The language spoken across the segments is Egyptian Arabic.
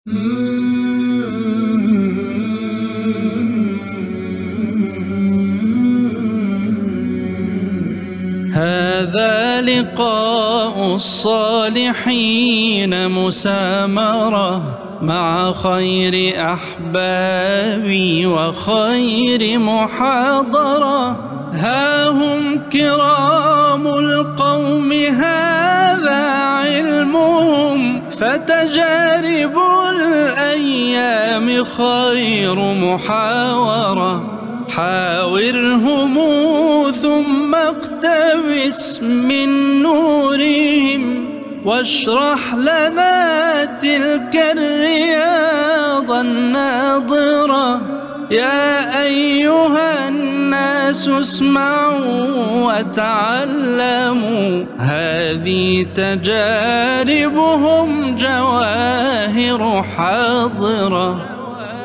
هذا لقاء الصالحين مسامرة مع خير أحبابي وخير محاضرة ها هم كرام القوم هذا علمهم فتجارب الأيام خير محاورة حاورهم ثم اقتبس من نورهم واشرح لنا تلك الرياض الناظرة يا أيها الناس اسمعوا وتعلموا هذه تجاربهم جواهر حاضرة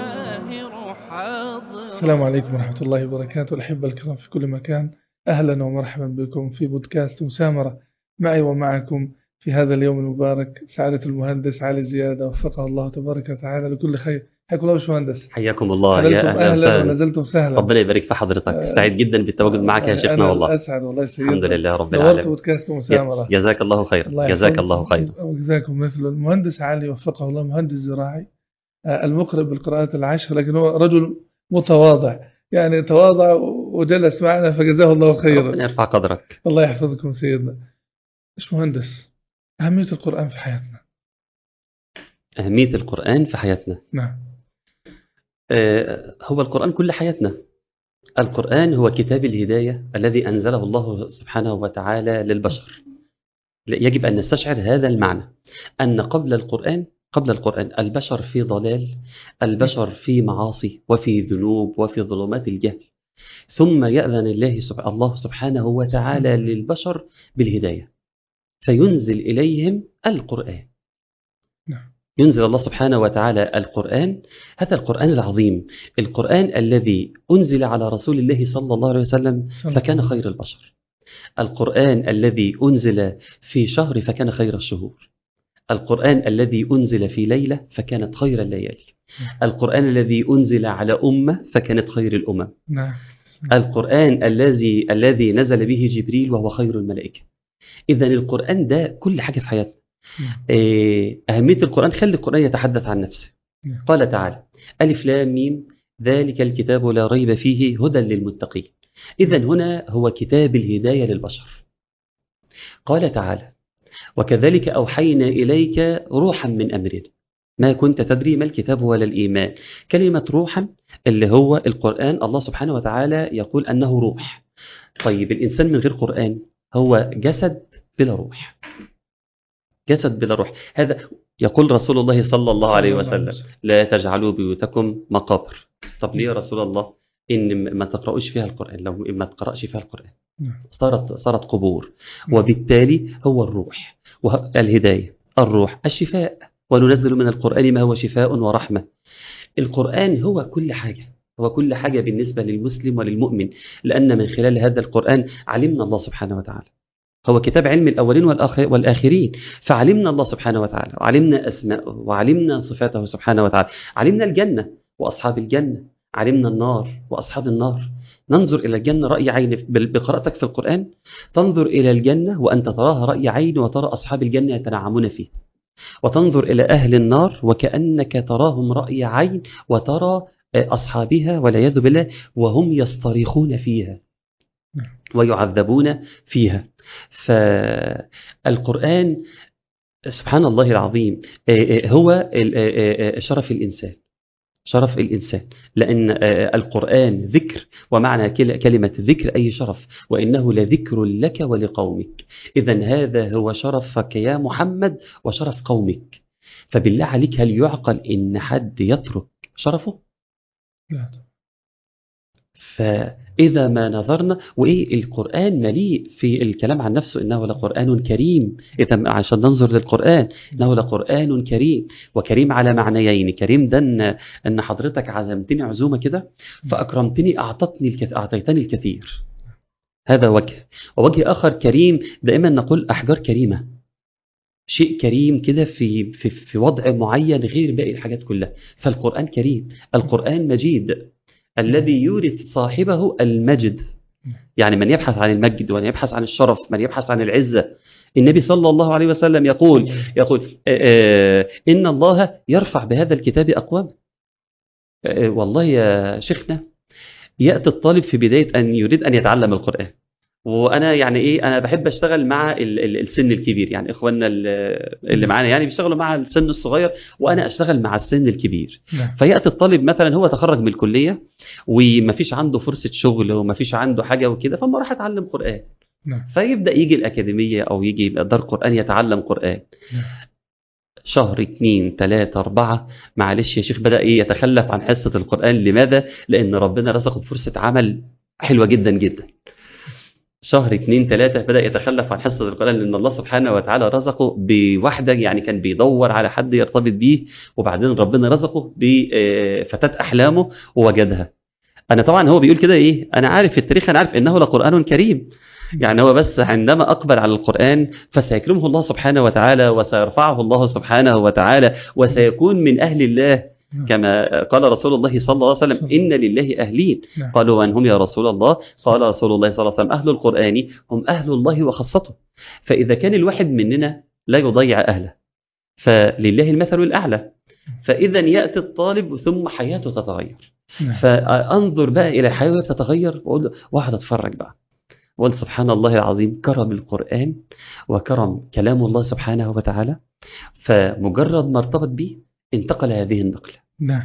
السلام عليكم ورحمة الله وبركاته الأحبة الكرام في كل مكان أهلا ومرحبا بكم في بودكاست مسامرة معي ومعكم في هذا اليوم المبارك سعادة المهندس علي زيادة وفقه الله تبارك وتعالى لكل خير حياكم الله باشمهندس حياكم الله حللتم يا أهلا وسهلا. ونزلتم سهلا ربنا يبارك في حضرتك آه، سعيد جدا بالتواجد معك يا شيخنا أنا والله أسعد والله سيدنا الحمد لله رب نورت العالمين بودكاست مسامرة جزاك الله خيرا الله جزاك يحفظك. الله خيرا وجزاكم مثل المهندس علي وفقه الله مهندس زراعي آه، المقرب بالقراءات العشر لكن هو رجل متواضع يعني تواضع وجلس معنا فجزاه الله خيرا ربنا يرفع قدرك الله يحفظكم سيدنا ايش مهندس أهمية القرآن في حياتنا أهمية القرآن في حياتنا نعم آه، هو القرآن كل حياتنا القرآن هو كتاب الهداية الذي أنزله الله سبحانه وتعالى للبشر يجب أن نستشعر هذا المعنى أن قبل القرآن قبل القرآن البشر في ضلال البشر في معاصي وفي ذنوب وفي ظلمات الجهل ثم يأذن الله سب- الله سبحانه وتعالى للبشر بالهداية فينزل إليهم القرآن نعم. ينزل الله سبحانه وتعالى القرآن هذا القرآن العظيم القرآن الذي أنزل على رسول الله صلى الله عليه وسلم فكان خير البشر القرآن الذي أنزل في شهر فكان خير الشهور القرآن الذي أنزل في ليلة فكانت خير الليالي القرآن الذي أنزل على أمة فكانت خير الأمم نعم القرآن الذي الذي نزل به جبريل وهو خير الملائكة إذا القرآن ده كل حاجة في حياتنا نعم. إيه، أهمية القرآن خلي القرآن يتحدث عن نفسه نعم. قال تعالى ألف لام ميم ذلك الكتاب لا ريب فيه هدى للمتقين إذا هنا هو كتاب الهداية للبشر قال تعالى وكذلك أوحينا إليك روحا من أمرنا ما كنت تدري ما الكتاب ولا الإيمان كلمة روحا اللي هو القرآن الله سبحانه وتعالى يقول أنه روح طيب الإنسان من غير قرآن هو جسد بلا روح جسد بلا روح هذا يقول رسول الله صلى الله عليه وسلم لا تجعلوا بيوتكم مقابر طب ليه يا رسول الله ان ما تقرأوش فيها القرآن لو ما تقرأش فيها القرآن نعم. صارت صارت قبور وبالتالي هو الروح والهداية الروح الشفاء وننزل من القرآن ما هو شفاء ورحمة القرآن هو كل حاجة هو كل حاجة بالنسبة للمسلم وللمؤمن لأن من خلال هذا القرآن علمنا الله سبحانه وتعالى هو كتاب علم الأولين والآخ- والآخرين فعلمنا الله سبحانه وتعالى وعلمنا أسماءه وعلمنا صفاته سبحانه وتعالى علمنا الجنة وأصحاب الجنة علمنا النار وأصحاب النار ننظر إلى الجنة رأي عين بال- بقراءتك في القرآن تنظر إلى الجنة وأنت تراها رأي عين وترى أصحاب الجنة يتنعمون فيه وتنظر إلى أهل النار وكأنك تراهم رأي عين وترى آه، أصحابها والعياذ بالله وهم يصطرخون فيها نعم. ويعذبون فيها فالقرآن سبحان الله العظيم آه، آه، هو ال- آه، آه، شرف الإنسان شرف الإنسان لأن آه، القرآن ذكر ومعنى كل- كلمة ذكر أي شرف وإنه لذكر لك ولقومك إذا هذا هو شرفك يا محمد وشرف قومك فبالله عليك هل يعقل إن حد يترك شرفه لا. فإذا ما نظرنا وإيه القرآن مليء في الكلام عن نفسه إنه لقرآن كريم إذا عشان ننظر للقرآن إنه لقرآن كريم وكريم على معنيين كريم ده إن, إن حضرتك عزمتني عزومة كده فأكرمتني أعطتني الكثير أعطيتني الكثير هذا وجه ووجه آخر كريم دائما نقول أحجار كريمة شيء كريم كده في, في في وضع معين غير باقي الحاجات كلها فالقرآن كريم القرآن مجيد الذي يورث صاحبه المجد يعني من يبحث عن المجد ومن يبحث عن الشرف من يبحث عن العزة النبي صلى الله عليه وسلم يقول يقول آه، آه، إن الله يرفع بهذا الكتاب أقوام آه، والله يا شيخنا يأتي الطالب في بداية أن يريد أن يتعلم القرآن وانا يعني ايه انا بحب اشتغل مع ال- ال- السن الكبير يعني اخواننا ال- اللي معانا يعني بيشتغلوا مع السن الصغير وانا اشتغل مع السن الكبير نعم فياتي الطالب مثلا هو تخرج من الكليه ومفيش عنده فرصه شغل ومفيش عنده حاجه وكده فما راح اتعلم قران نعم فيبدا يجي الاكاديميه او يجي يبقى دار قران يتعلم قران نعم. شهر اتنين تلاتة أربعة معلش يا شيخ بدأ إيه يتخلف عن حصة القرآن لماذا؟ لأن ربنا رزقه بفرصة عمل حلوة جدا جدا شهر اتنين تلاتة بدأ يتخلف عن حصة القرآن لأن الله سبحانه وتعالى رزقه بواحدة يعني كان بيدور على حد يرتبط بيه وبعدين ربنا رزقه بفتاة أحلامه ووجدها أنا طبعا هو بيقول كده إيه أنا عارف في التاريخ أنا عارف إنه لقرآن كريم يعني هو بس عندما أقبل على القرآن فسيكرمه الله سبحانه وتعالى وسيرفعه الله سبحانه وتعالى وسيكون من أهل الله نعم. كما قال رسول الله صلى الله عليه وسلم إن لله أهلين نعم. قالوا من هم يا رسول الله قال رسول الله صلى الله عليه وسلم أهل القرآن هم أهل الله وخاصته فإذا كان الواحد مننا لا يضيع أهله فلله المثل الأعلى فإذا يأتي الطالب ثم حياته تتغير نعم. فأنظر بقى إلى حياته تتغير وأقول له واحد أتفرج بقى وقل سبحان الله العظيم كرم القرآن وكرم كلام الله سبحانه وتعالى فمجرد ما ارتبط به انتقل هذه النقلة نعم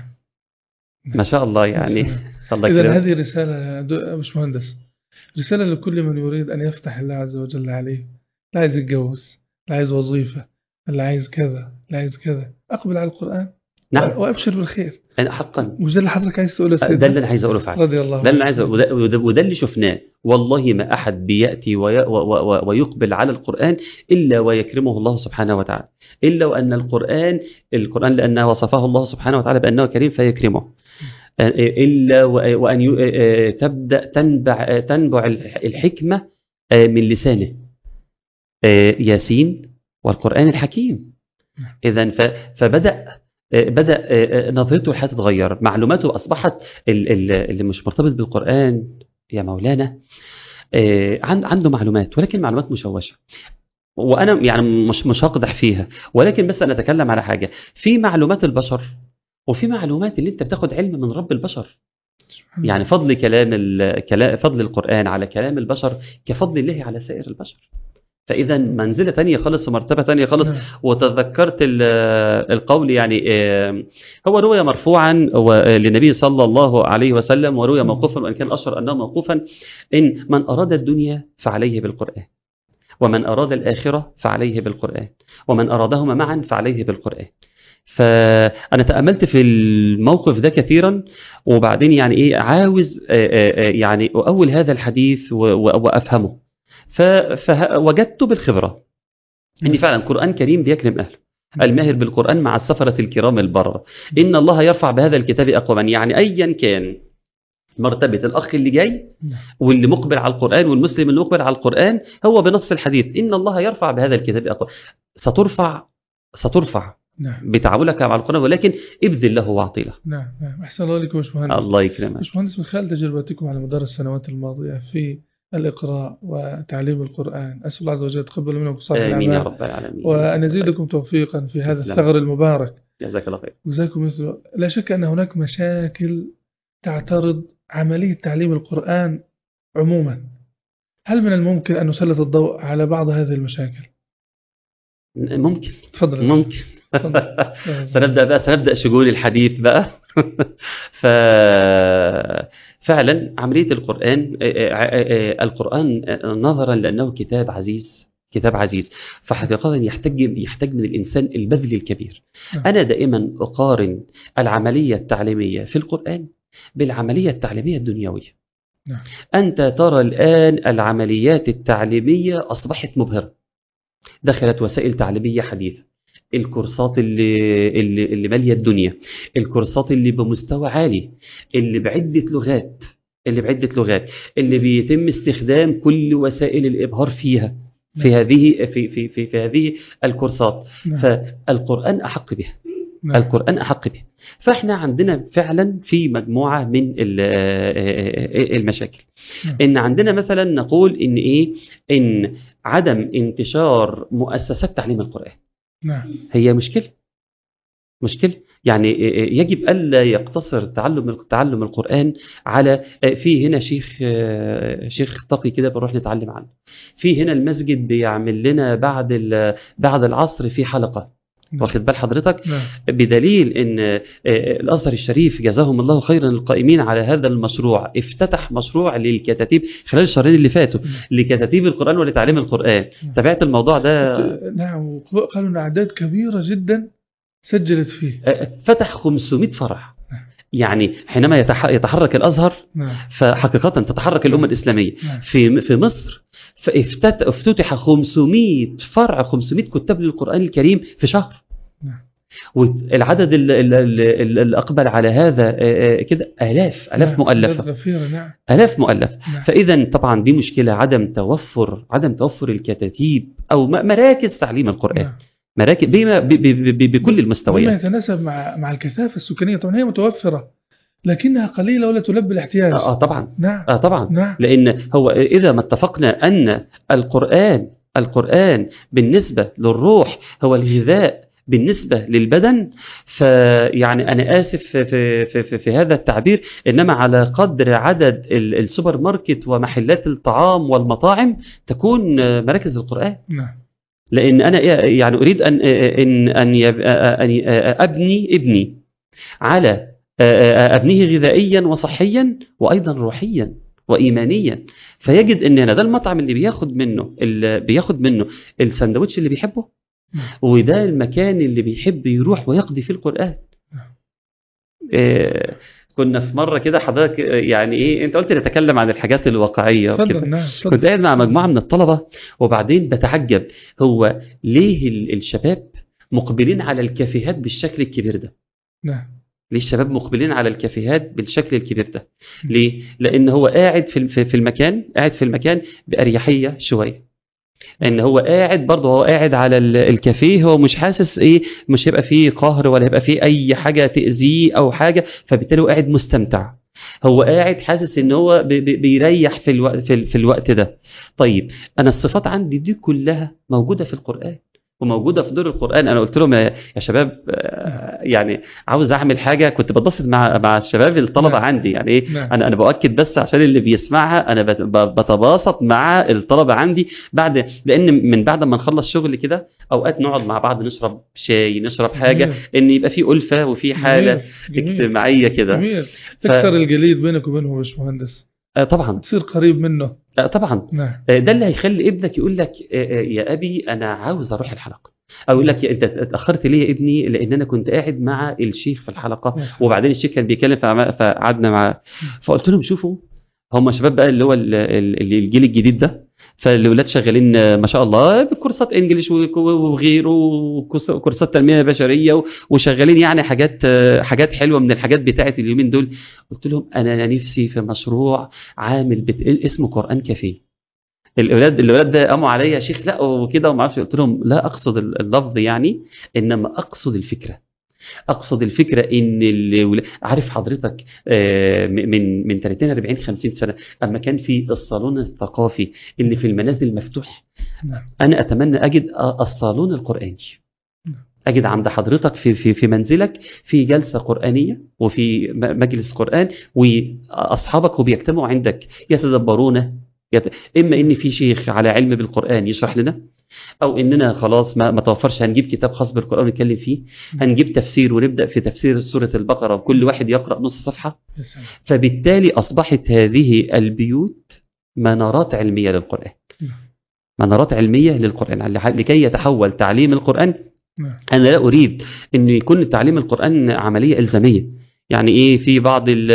ما شاء الله يعني الله إذا يكرمك هذه رسالة يا دو- مش مهندس رسالة لكل من يريد أن يفتح الله عز وجل عليه لا عايز يتجوز لا عايز وظيفة لا عايز كذا لا عايز كذا أقبل على القرآن نعم وأبشر بالخير أنا حقا مش ده اللي حضرتك عايز تقوله يا ده سيدنا اللي أنا عايز أقوله فعلا رضي الله ده اللي أنا عايز عنه. وده, وده, وده اللي شفناه والله ما أحد بيأتي وي و و ويقبل على القرآن إلا ويكرمه الله سبحانه وتعالى إلا وأن القرآن القرآن لأنه وصفه الله سبحانه وتعالى بأنه كريم فيكرمه إلا و- وأن ي- تبدأ تنبع تنبع الحكمة من لسانه ياسين والقرآن الحكيم إذا فبدأ بدأ نظرته للحياة تتغير معلوماته أصبحت ال- ال- اللي مش مرتبط بالقرآن يا مولانا آه، عن- عنده معلومات ولكن معلومات مشوشة وأنا يعني مش مش هقدح فيها ولكن بس أنا أتكلم على حاجة في معلومات البشر وفي معلومات اللي أنت بتاخد علم من رب البشر سبحان الله. يعني فضل كلام ال- كلا- فضل القرآن على كلام البشر كفضل الله على سائر البشر فإذا منزلة تانية خالص ومرتبة تانية خالص نعم. وتذكرت ال- القول يعني آه، هو روي مرفوعا و- للنبي صلى الله عليه وسلم وروي موقوفا وان كان اشهر انه موقوفا ان من اراد الدنيا فعليه بالقران ومن اراد الاخره فعليه بالقران ومن ارادهما معا فعليه بالقران فانا تاملت في الموقف ده كثيرا وبعدين يعني ايه عاوز آه، آه، آه، يعني اؤول هذا الحديث و- و- وافهمه فوجدت بالخبره ان فعلا قران كريم بيكرم اهله الماهر بالقرآن مع السفرة الكرام البررة إن الله يرفع بهذا الكتاب أقواما يعني أيا كان مرتبة الأخ اللي جاي نعم. واللي مقبل على القرآن والمسلم اللي مقبل على القرآن هو بنص الحديث إن الله يرفع بهذا الكتاب أقواما سترفع سترفع نعم بتعاملك مع القرآن ولكن ابذل له واعطي له نعم نعم أحسن الله عليكم يا باشمهندس الله يكرمك باشمهندس من خلال تجربتكم على مدار السنوات الماضية في الإقراء وتعليم القرآن أسأل الله عز وجل يتقبل منكم صالح آمين يا الأعمال رب العالمين وأن يزيدكم توفيقا في هذا تسلم. الثغر المبارك جزاك الله خير جزاكم مثل لا شك أن هناك مشاكل تعترض عملية تعليم القرآن عموما هل من الممكن أن نسلط الضوء على بعض هذه المشاكل؟ ممكن تفضل ممكن تفضل. سنبدأ بقى سنبدأ شجون الحديث بقى ف فعلا عملية القرآن آه، آه، آه، القرآن آه، نظرا لأنه كتاب عزيز كتاب عزيز فحقيقة يحتاج يحتاج من الإنسان البذل الكبير نعم. أنا دائما أقارن العملية التعليمية في القرآن بالعملية التعليمية الدنيوية نعم. أنت ترى الآن العمليات التعليمية أصبحت مبهرة دخلت وسائل تعليمية حديثة الكورسات اللي اللي اللي ماليه الدنيا الكورسات اللي بمستوى عالي اللي بعده لغات اللي بعده لغات اللي بيتم استخدام كل وسائل الابهار فيها في هذه في في في, في هذه الكورسات نعم. فالقرآن أحق بها نعم. القرآن أحق به فإحنا عندنا فعلا في مجموعة من ال- آه، المشاكل نعم. إن عندنا مثلا نقول إن إيه إن عدم انتشار مؤسسات تعليم القرآن نعم هي مشكلة مشكلة يعني يجب ألا يقتصر تعلم تعلم القرآن على في هنا شيخ شيخ تقي كده بنروح نتعلم عنه في هنا المسجد بيعمل لنا بعد ال- بعد العصر في حلقة نعم. واخد بال حضرتك نعم بدليل ان آه، الازهر الشريف جزاهم الله خيرا القائمين على هذا المشروع افتتح مشروع للكتاتيب خلال الشهرين اللي فاتوا نعم. لكتاتيب القران ولتعليم القران نعم. تابعت الموضوع ده نعم وقالوا ان اعداد كبيره جدا سجلت فيه آه، فتح 500 فرع نعم. يعني حينما يتح- يتحرك الازهر نعم فحقيقه تتحرك الامه الاسلاميه نعم في في مصر فافتت- افتتح 500 فرع 500 كتاب للقران الكريم في شهر نعم. والعدد ال- ال- ال- ال- اللي اقبل على هذا آه، آه، كده الاف الاف نعم. مؤلفه أعداد غفيره نعم الاف مؤلفه نعم فاذا طبعا دي مشكله عدم توفر عدم توفر الكتاتيب او م- مراكز تعليم القران نعم. مراكز بما ب- ب- ب- بكل بما المستويات يتناسب مع مع الكثافه السكانيه طبعا هي متوفره لكنها قليله ولا تلبي الاحتياج اه آه، طبعا نعم اه طبعا نعم لان هو اذا ما اتفقنا ان القران القران بالنسبه للروح هو الغذاء بالنسبه للبدن فيعني انا اسف في, في, في, في, في هذا التعبير انما على قدر عدد ال- السوبر ماركت ومحلات الطعام والمطاعم تكون آه، مراكز القران نعم لان انا يعني اريد ان ان ان يب- ان ابني ابني على ابنيه غذائيا وصحيا وايضا روحيا وايمانيا فيجد ان هنا ده المطعم اللي بياخد منه اللي بياخد منه السندوتش اللي بيحبه نعم. وده المكان اللي بيحب يروح ويقضي فيه القران نعم. آه، كنا في مره كده حضرتك آه، يعني ايه انت قلت نتكلم عن الحاجات الواقعيه وكده. تفضل نعم كنت تفضل قاعد مع مجموعه من الطلبه وبعدين بتعجب هو ليه ال- الشباب مقبلين على الكافيهات بالشكل الكبير ده نعم ليه الشباب مقبلين على الكافيهات بالشكل الكبير ده ليه لان هو قاعد في في في المكان قاعد في المكان باريحيه شويه ان هو قاعد برضه هو قاعد على ال- الكافيه هو مش حاسس ايه مش هيبقى فيه قهر ولا هيبقى فيه اي حاجه تاذيه او حاجه فبالتالي هو قاعد مستمتع هو قاعد حاسس ان هو بي- بي- بيريح في الوقت في, ال- في الوقت ده طيب انا الصفات عندي دي كلها موجوده في القران وموجوده في دور القران انا قلت لهم يا يا شباب آه، يعني عاوز اعمل حاجه كنت بتبسط مع مع الشباب الطلبه نعم. عندي يعني ايه نعم انا انا باكد بس عشان اللي بيسمعها انا بت- ب- بتباسط مع الطلبه عندي بعد لان من بعد ما نخلص شغل كده اوقات نقعد مع بعض نشرب شاي نشرب حاجه جميل. ان يبقى في الفه وفي حاله جميل. جميل. اجتماعيه كده جميل تكسر الجليد بينك وبينه يا باشمهندس آه طبعا تصير قريب منه آه طبعا نعم آه ده اللي هيخلي ابنك يقول لك آه آه يا ابي انا عاوز اروح الحلقه او يقول لك يا انت اتاخرت ليه يا ابني لان انا كنت قاعد مع الشيخ في الحلقه وبعدين الشيخ كان بيتكلم فعم- فقعدنا معاه فقلت لهم شوفوا هم شباب بقى اللي هو ال- ال- الجيل الجديد ده فالاولاد شغالين آه، ما شاء الله بكورسات انجليش وك- وغيره وكورس- وكورسات تنميه بشريه و- وشغالين يعني حاجات آه، حاجات حلوه من الحاجات بتاعه اليومين دول قلت لهم انا نفسي في مشروع عامل بت... اسمه قران كافيه الاولاد الاولاد ده قاموا عليا يا شيخ لا وكده وما اعرفش قلت لهم لا اقصد اللفظ يعني انما اقصد الفكره اقصد الفكره ان الولا- عارف حضرتك آه، من من 30 40 50 سنه اما كان في الصالون الثقافي اللي في المنازل مفتوح نعم انا اتمنى اجد الصالون القراني اجد عند حضرتك في في في منزلك في جلسه قرانيه وفي م- مجلس قران واصحابك وبيجتمعوا عندك يتدبرون يت... اما ان في شيخ على علم بالقران يشرح لنا او اننا خلاص ما, ما توفرش هنجيب كتاب خاص بالقران ونتكلم فيه هنجيب تفسير ونبدا في تفسير سوره البقره وكل واحد يقرا نص صفحه يا سلام فبالتالي اصبحت هذه البيوت منارات علميه للقران نعم. منارات علميه للقران لكي يتحول تعليم القران نعم انا لا اريد ان يكون تعليم القران عمليه الزاميه يعني ايه في بعض ال-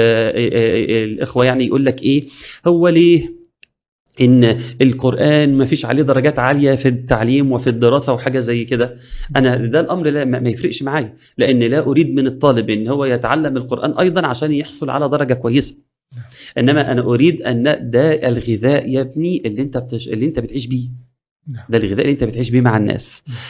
الاخوه يعني يقول لك ايه هو ليه ان القران ما فيش عليه درجات عاليه في التعليم وفي الدراسه وحاجه زي كده انا ده الامر لا ما ما يفرقش معايا لان لا اريد من الطالب ان هو يتعلم القران ايضا عشان يحصل على درجه كويسه انما انا اريد ان ده الغذاء يا ابني اللي انت بتش... اللي انت بتعيش بيه نعم. ده الغذاء اللي انت بتعيش بيه مع الناس نعم.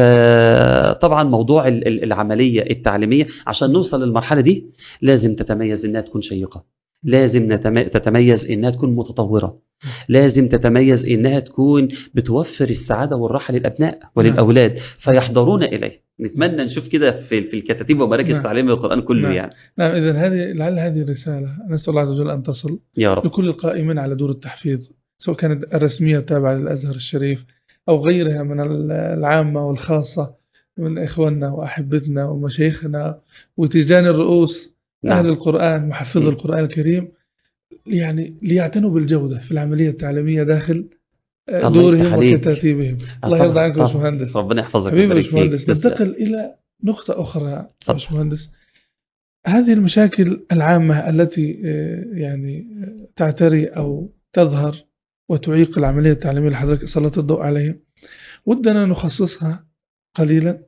فطبعا موضوع ال- ال- العمليه التعليميه عشان نوصل للمرحله دي لازم تتميز انها تكون شيقه لازم نتم- تتميز انها تكون متطوره لازم تتميز انها تكون بتوفر السعاده والراحه للابناء وللاولاد فيحضرون اليه نتمنى نشوف كده في في الكتاتيب ومراكز نعم. تعليم القران كله نعم. يعني نعم إذا هذه لعل هذه الرسالة نسأل الله عز وجل أن تصل يا رب لكل القائمين على دور التحفيظ سواء كانت الرسمية التابعة للأزهر الشريف أو غيرها من العامة والخاصة من إخواننا وأحبتنا ومشايخنا وتيجان الرؤوس أهل نعم القرآن محفظ م. القرآن الكريم يعني ليعتنوا بالجودة في العملية التعليمية داخل آه، الله دورهم يفتح عليك. وكتاتيبهم آه، الله طبعاً، يرضى عنك يا طبعاً. باشمهندس ربنا يحفظك حبيبي يا ويبارك فيك. باشمهندس تسلم. ننتقل إلى نقطة أخرى يا اتفضل. باشمهندس هذه المشاكل العامة التي آه، يعني آه، تعتري أو تظهر وتعيق العملية التعليمية اللي حضرتك سلطت الضوء عليها ودنا نخصصها قليلا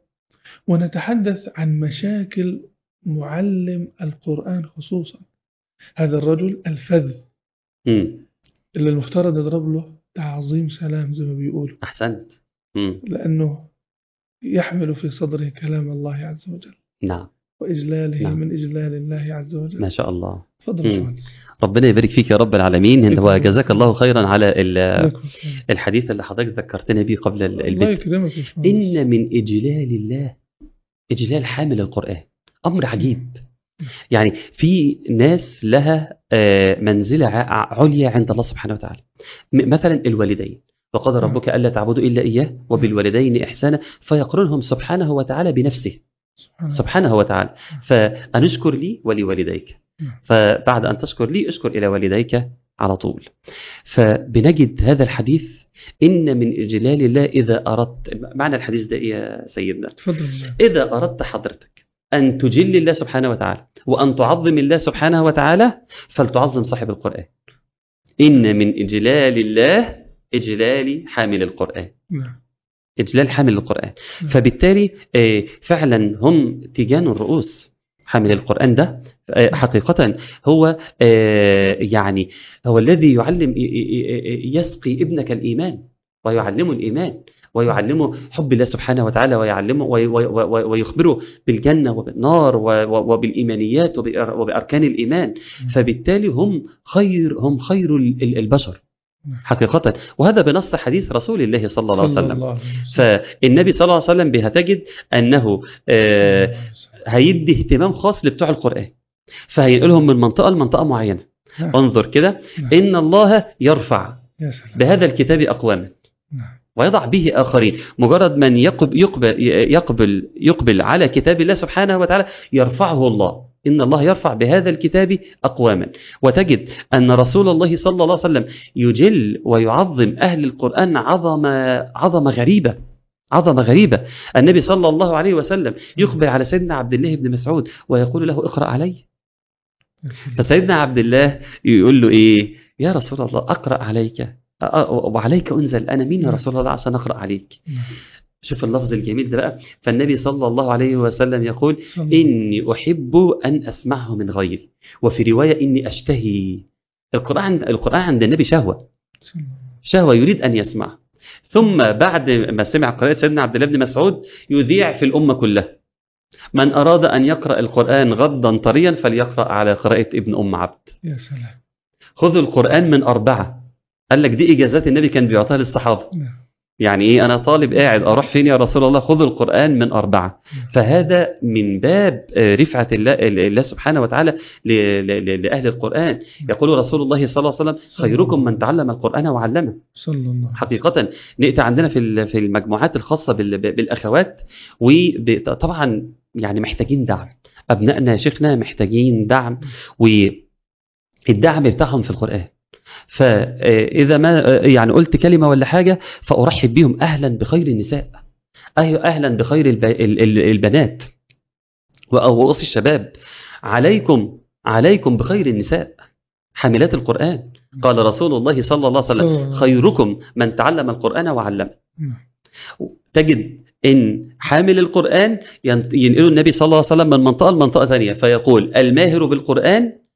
ونتحدث عن مشاكل معلم القرآن خصوصا هذا الرجل الفذ مم. اللي المفترض نضرب له تعظيم سلام زي ما بيقولوا احسنت مم. لأنه يحمل في صدره كلام الله عز وجل نعم وإجلاله نعم. من إجلال الله عز وجل ما شاء الله تفضل يا مم. باشمهندس. ربنا يبارك فيك يا رب العالمين فيكم. وجزاك الله خيرا على ال- جزاكم الله خير. الحديث اللي حضرتك ذكرتنا به قبل ال- الله البدء يكرمك يا باشمهندس. إن من إجلال الله إجلال حامل القرآن أمر عجيب يعني في ناس لها آه، منزلة ع- عليا عند الله سبحانه وتعالى م- مثلا الوالدين وقال ربك ألا تعبدوا إلا إياه وبالوالدين إحسانا فيقرنهم سبحانه وتعالى بنفسه سبحان الله. سبحانه وتعالى فأنشكر لي ولوالديك نعم. فبعد أن تشكر لي اشكر إلى والديك على طول فبنجد هذا الحديث إن من إجلال الله إذا أردت معنى الحديث ده إيه يا سيدنا تفضل الله. إذا أردت حضرتك أن تجل الله سبحانه وتعالى وأن تعظم الله سبحانه وتعالى فلتعظم صاحب القرآن إن من إجلال الله إجلال حامل القرآن نعم. إجلال حامل القرآن نعم. فبالتالي آه، فعلا هم تيجان الرؤوس حامل القرآن ده آه، حقيقة هو آه، يعني هو الذي يعلم ي- ي- ي- يسقي ابنك الإيمان ويعلمه الإيمان ويعلمه حب الله سبحانه وتعالى ويعلمه وي- وي- وي- ويخبره بالجنة وبالنار و- و- وبالإيمانيات وبأر- وبأركان الإيمان فبالتالي هم خير هم خير ال- ال- البشر نعم. حقيقة وهذا بنص حديث رسول الله صلى الله عليه صلى وسلم الله عليه وسلم. فالنبي صلى الله عليه وسلم بهتجد أنه آه، صلى الله عليه وسلم. هيدي اهتمام خاص لبتوع القرآن فهينقلهم من منطقة لمنطقة معينة نعم. انظر كده نعم. إن الله يرفع يا سلام بهذا الكتاب أقواما نعم. ويضع به آخرين مجرد من يقب يقبل, يقبل, يقبل على كتاب الله سبحانه وتعالى يرفعه الله إن الله يرفع بهذا الكتاب أقواما وتجد أن رسول الله صلى الله عليه وسلم يجل ويعظم أهل القرآن عظمة, عظمة غريبة عظمة غريبة النبي صلى الله عليه وسلم يقبل على سيدنا عبد الله بن مسعود ويقول له اقرأ علي يا سلام. فسيدنا عبد الله يقول له ايه يا رسول الله اقرا عليك أ- أ- وعليك انزل انا مين يا رسول الله عشان اقرا عليك نعم. شوف اللفظ الجميل ده بقى فالنبي صلى الله عليه وسلم يقول صلى الله عليه اني احب ان اسمعه من غيري وفي روايه اني اشتهي القران القران عند النبي شهوه وسلم. شهوه يريد ان يسمع ثم بعد ما سمع قراءة سيدنا عبد الله بن مسعود يذيع في الأمة كلها من أراد أن يقرأ القرآن غضا طريا فليقرأ على قراءة ابن أم عبد يا سلام خذوا القرآن من أربعة قال لك دي إجازات النبي كان بيعطيها للصحابة نعم. يعني إيه أنا طالب قاعد أروح فين يا رسول الله خذوا القرآن من أربعة فهذا من باب آه، رفعة الله, الله سبحانه وتعالى ل- ل- ل- لأهل القرآن يقول رسول الله صلى الله عليه وسلم خيركم من تعلم القرآن وعلمه صلى الله عليه وسلم. حقيقة نأتي عندنا في ال- في المجموعات الخاصة بال- بالأخوات وطبعا يعني محتاجين دعم أبنائنا يا شيخنا محتاجين دعم والدعم بتاعهم في القرآن فإذا ما يعني قلت كلمة ولا حاجة فأرحب بهم أهلا بخير النساء أيوة أهلا بخير الب- ال- ال- البنات وأوصي الشباب عليكم عليكم بخير النساء حاملات القرآن قال رسول الله صلى الله عليه صلى الله وسلم عليه خيركم من تعلم القرآن وعلمه نعم. تجد ان حامل القرآن ين- ينقله النبي صلى الله عليه وسلم من منطقة لمنطقة ثانية فيقول الماهر بالقرآن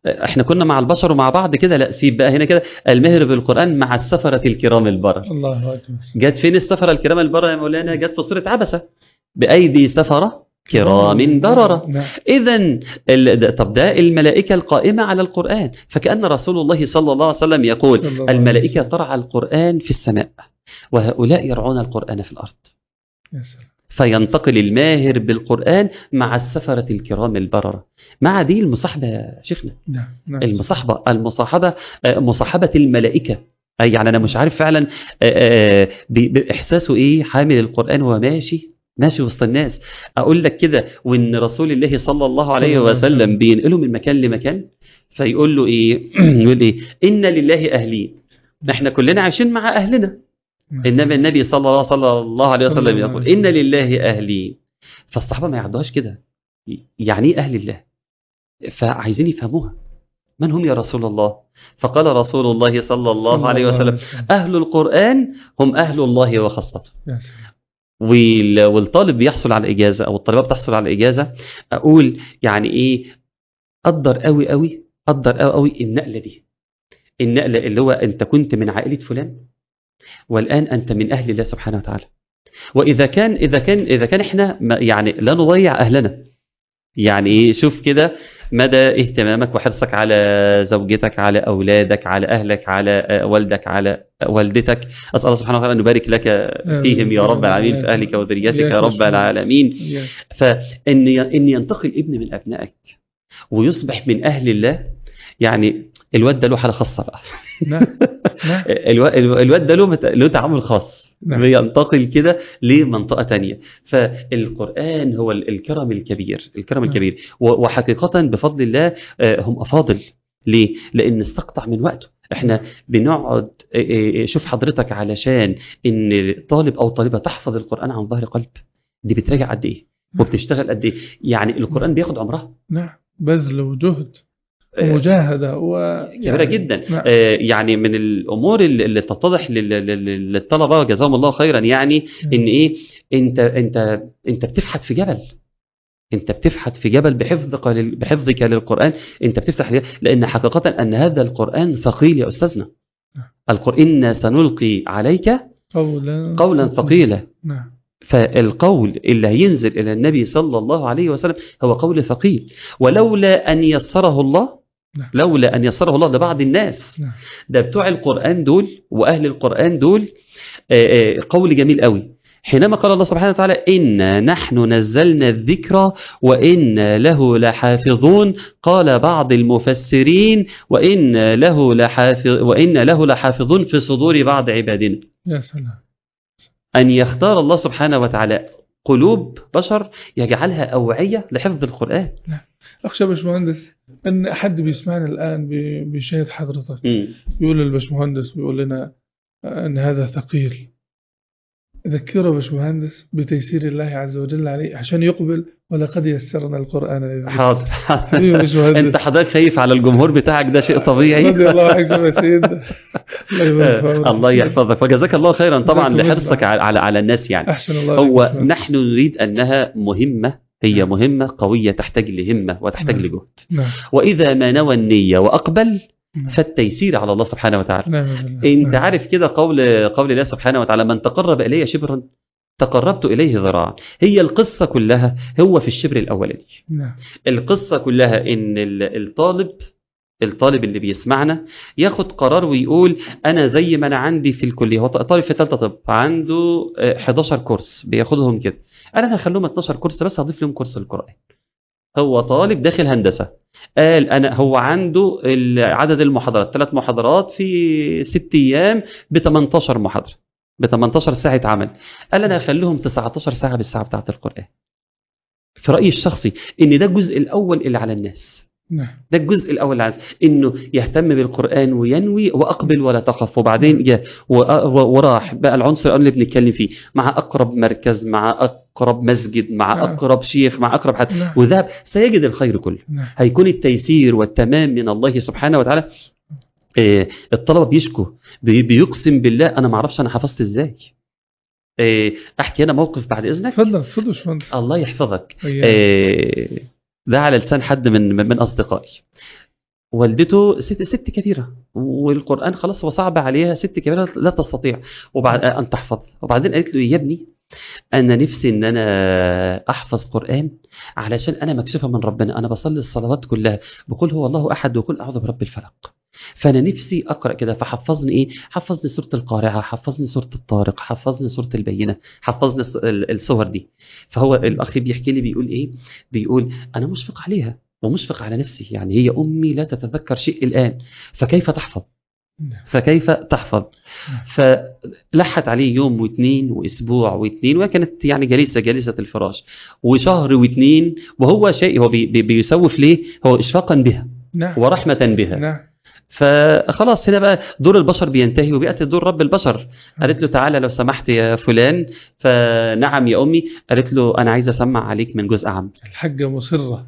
احنا كنا مع البشر ومع بعض كده لا سيب بقى هنا كده المهر بالقرآن مع السفرة الكرام البرر الله أكبر جت فين السفرة الكرام البرر يا مولانا جت في سورة عبسة بأيدي سفرة كرام بررة نعم إذا ال- ده- طب ده الملائكة القائمة على القرآن فكأن رسول الله صلى الله عليه وسلم يقول صلى الله عليه الملائكة وسلم. ترعى القرآن في السماء وهؤلاء يرعون القرآن في الأرض يا سلام فينتقل الماهر بالقرآن مع السفرة الكرام البررة مع دي المصاحبة يا شيخنا نعم نعم المصاحبة المصاحبة آه، مصاحبة الملائكة أي يعني أنا مش عارف فعلا آه، آه، ب- بإحساسه إيه حامل القرآن وهو ماشي ماشي وسط الناس أقول لك كده وإن رسول الله صلى الله عليه صلى الله عليه وسلم وسلم. بينقله من مكان لمكان فيقول له إيه يقول إيه إن لله أهلين احنا كلنا عايشين مع أهلنا نعم. إنما النبي صلى الله, صلى الله عليه صلى وسلم الله يقول عليه إن وسلم. لله أهلين فالصحابة ما يعدوهاش كده يعني إيه أهل الله فعايزين يفهموها من هم يا رسول الله فقال رسول الله صلى الله صلى عليه وسلم أهل القرآن هم أهل الله وخاصته يا سلام وال- والطالب بيحصل على إجازة أو الطالبة بتحصل على إجازة أقول يعني إيه قدر قوي قوي قدر قوي قوي النقلة دي النقلة اللي هو أنت كنت من عائلة فلان والآن أنت من أهل الله سبحانه وتعالى وإذا كان إذا كان إذا كان إحنا ما- يعني لا نضيع أهلنا يعني إيه شوف كده مدى اهتمامك وحرصك على زوجتك على أولادك على أهلك على آه، والدك على آه، والدتك أسأل الله سبحانه وتعالى أن يبارك لك فيهم يا رب العالمين في أهلك وذريتك يا رب العالمين يا فإن إن ينتقل ابن من أبنائك ويصبح من أهل الله يعني الواد ده له حالة خاصة بقى نعم نعم الو- الو- الواد ده له مت- له تعامل خاص نعم. بينتقل كده لمنطقة تانية فالقرآن هو ال- الكرم الكبير الكرم نعم. الكبير و- وحقيقة بفضل الله آه، هم أفاضل ليه؟ لأن استقطع من وقته احنا بنقعد آه، آه، شوف حضرتك علشان ان طالب او طالبة تحفظ القرآن عن ظهر قلب دي بتراجع قد ايه وبتشتغل قد ايه يعني القرآن بياخد عمرها نعم بذل وجهد آه، ومجاهدة و كبيرة جدا نعم. آه، يعني من الامور اللي اللي تتضح لل- لل- للطلبه جزاهم الله خيرا يعني ان ايه انت انت انت بتفحت في جبل انت بتفحت في جبل بحفظك لل- بحفظك للقران انت بتفتح ليه؟ لان حقيقه ان هذا القران ثقيل يا استاذنا نعم. القران إنا سنلقي عليك قولا قولا ثقيلا نعم فالقول اللي هينزل الى النبي صلى الله عليه وسلم هو قول ثقيل ولولا ان يسره الله نعم. لولا ان يسره الله لبعض الناس نعم ده بتوع القرآن دول وأهل القرآن دول آه، آه، قول جميل قوي حينما قال الله سبحانه وتعالى إنا نحن نزلنا الذكر وإنا له لحافظون قال بعض المفسرين وإنا له لحافظ وإنا له لحافظون في صدور بعض عبادنا يا سلام أن يختار الله سبحانه وتعالى قلوب بشر يجعلها أوعية لحفظ القرآن أخشى باشمهندس أن حد بيسمعنا الآن بي- بيشاهد حضرتك مم. يقول للباشمهندس بيقول لنا أن هذا ثقيل ذكره باشمهندس بتيسير الله عز وجل عليه عشان يقبل ولقد يسرنا القرآن للذكر. حاضر حبيبي يا باشمهندس انت حضرتك خايف على الجمهور بتاعك ده شيء طبيعي رضي الله عنكم يا سيدنا الله يبارك في عمرك. آه، الله يحفظك وجزاك الله خيرا طبعا جزاكم الله لحرصك على, على على الناس يعني أحسن الله هو عليك يا باشمهندس. نحن نريد انها مهمه هي نعم. مهمه قويه تحتاج لهمه وتحتاج نعم. لجهد نعم واذا ما نوى النيه واقبل نعم. فالتيسير على الله سبحانه وتعالى نعم بالله. انت نعم. عارف كده قول قول الله سبحانه وتعالى من تقرب الي شبرا تقربت اليه ذراعا هي القصه كلها هو في الشبر الاولاني نعم القصة كلها إن ال- الطالب الطالب اللي بيسمعنا ياخد قرار ويقول أنا زي ما أنا عندي في الكلية هو طالب في ثالثة طب عنده آه، 11 كورس بياخدهم كده أنا هخليهم 12 كورس بس هضيف لهم كورس القرآن هو طالب داخل هندسة قال أنا هو عنده ال- عدد المحاضرات ثلاث محاضرات في ست أيام ب 18 محاضرة ب 18 ساعة عمل قال أنا هخليهم 19 ساعة بالساعة بتاعة القرآن في رأيي الشخصي إن ده الجزء الأول اللي على الناس نعم ده الجزء الاول اللي عايز انه يهتم بالقران وينوي واقبل ولا تخف وبعدين جاء و- و- وراح بقى العنصر الأول اللي بنتكلم فيه مع اقرب مركز مع اقرب مسجد مع نعم. اقرب شيخ مع اقرب حد نعم وذهب سيجد الخير كله نعم هيكون التيسير والتمام من الله سبحانه وتعالى آه، الطلبه بيشكوا بي- بيقسم بالله انا ما اعرفش انا حفظت ازاي آه، احكي انا موقف بعد اذنك تفضل تفضل يا باشمهندس الله يحفظك وياك. آه، ده على لسان حد من من من اصدقائي والدته ست ست كبيره والقران خلاص هو صعب عليها ست كبيره لا تستطيع وبعد ان تحفظ وبعدين قالت له يا ابني انا نفسي ان انا احفظ قران علشان انا مكسوفه من ربنا انا بصلي الصلوات كلها بقول هو الله احد وكل اعوذ برب الفلق فانا نفسي اقرا كده فحفظني ايه حفظني سوره القارعه حفظني سوره الطارق حفظني سوره البينه حفظني الص- ال- الصور دي فهو الاخ بيحكي لي بيقول ايه بيقول انا مشفق عليها ومشفق على نفسي يعني هي امي لا تتذكر شيء الان فكيف تحفظ فكيف تحفظ فلحت عليه يوم واثنين واسبوع واثنين وكانت يعني جليسه جليسه الفراش وشهر واثنين وهو شيء هو بي بي بيسوف ليه هو اشفاقا بها نعم ورحمه بها نعم فخلاص هنا بقى دور البشر بينتهي وبياتي دور رب البشر قالت له تعالى لو سمحت يا فلان فنعم يا امي قالت له انا عايزه اسمع عليك من جزء عام الحاجة مصرة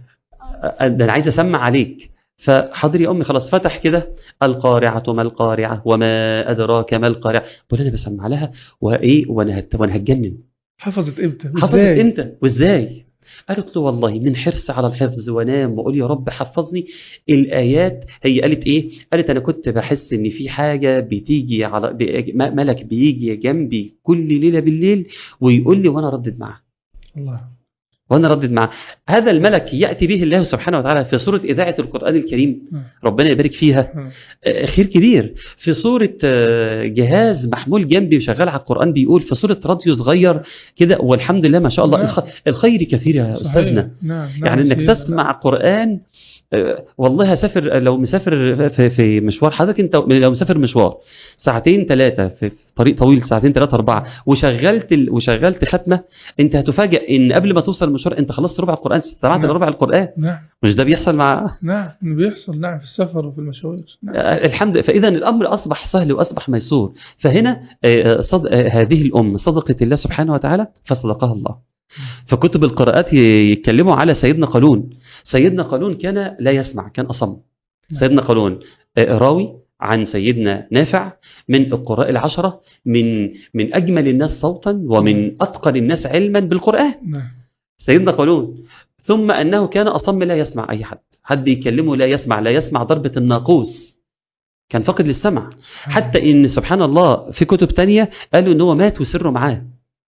ده انا عايز اسمع عليك فحاضر يا امي خلاص فتح كده القارعه ما القارعه وما ادراك ما القارعه بقول انا بسمع لها وايه وانا هت... وانا هتجنن حفظت امتى حفظت وإزاي؟ امتى وازاي قالت له والله من حرص على الحفظ وانام واقول يا رب حفظني الايات هي قالت ايه قالت انا كنت بحس ان في حاجه بتيجي على ب- م- ملك بيجي جنبي كل ليله بالليل ويقول لي وانا ردد معاه الله وانا ردد معاه هذا الملك ياتي به الله سبحانه وتعالى في سوره اذاعه القران الكريم نعم. ربنا يبارك فيها نعم. آه، خير كبير في صورة آه، جهاز محمول جنبي وشغال على القرآن بيقول في صورة راديو صغير كده والحمد لله ما شاء الله نعم. الخ- الخير كثير يا صحيح. أستاذنا نعم نعم يعني انك سيدنا. تسمع قرآن آه، والله هسافر لو مسافر في, في مشوار حضرتك انت لو مسافر مشوار ساعتين ثلاثة في في طريق طويل ساعتين ثلاثة أربعة وشغلت ال... وشغلت ختمة انت هتفاجئ ان قبل ما توصل المشوار انت خلصت ربع القرآن سمعت نعم. ربع القرآن نعم مش ده بيحصل مع نعم بيحصل نعم في السفر وفي المشاوير نعم. آه، الحمد فاذا الامر اصبح سهل واصبح ميسور فهنا آه، صد... آه، هذه الام صدقت الله سبحانه وتعالى فصدقها الله فكتب القراءات ي- يتكلموا على سيدنا قالون سيدنا قالون كان لا يسمع كان اصم سيدنا قالون آه، راوي عن سيدنا نافع من القراء العشرة من من أجمل الناس صوتا ومن أتقن الناس علما بالقرآن نعم سيدنا قالون ثم أنه كان أصم لا يسمع أي حد حد يكلمه لا يسمع لا يسمع ضربة الناقوس كان فاقد للسمع حتى ان سبحان الله في كتب تانية قالوا ان هو مات وسره معاه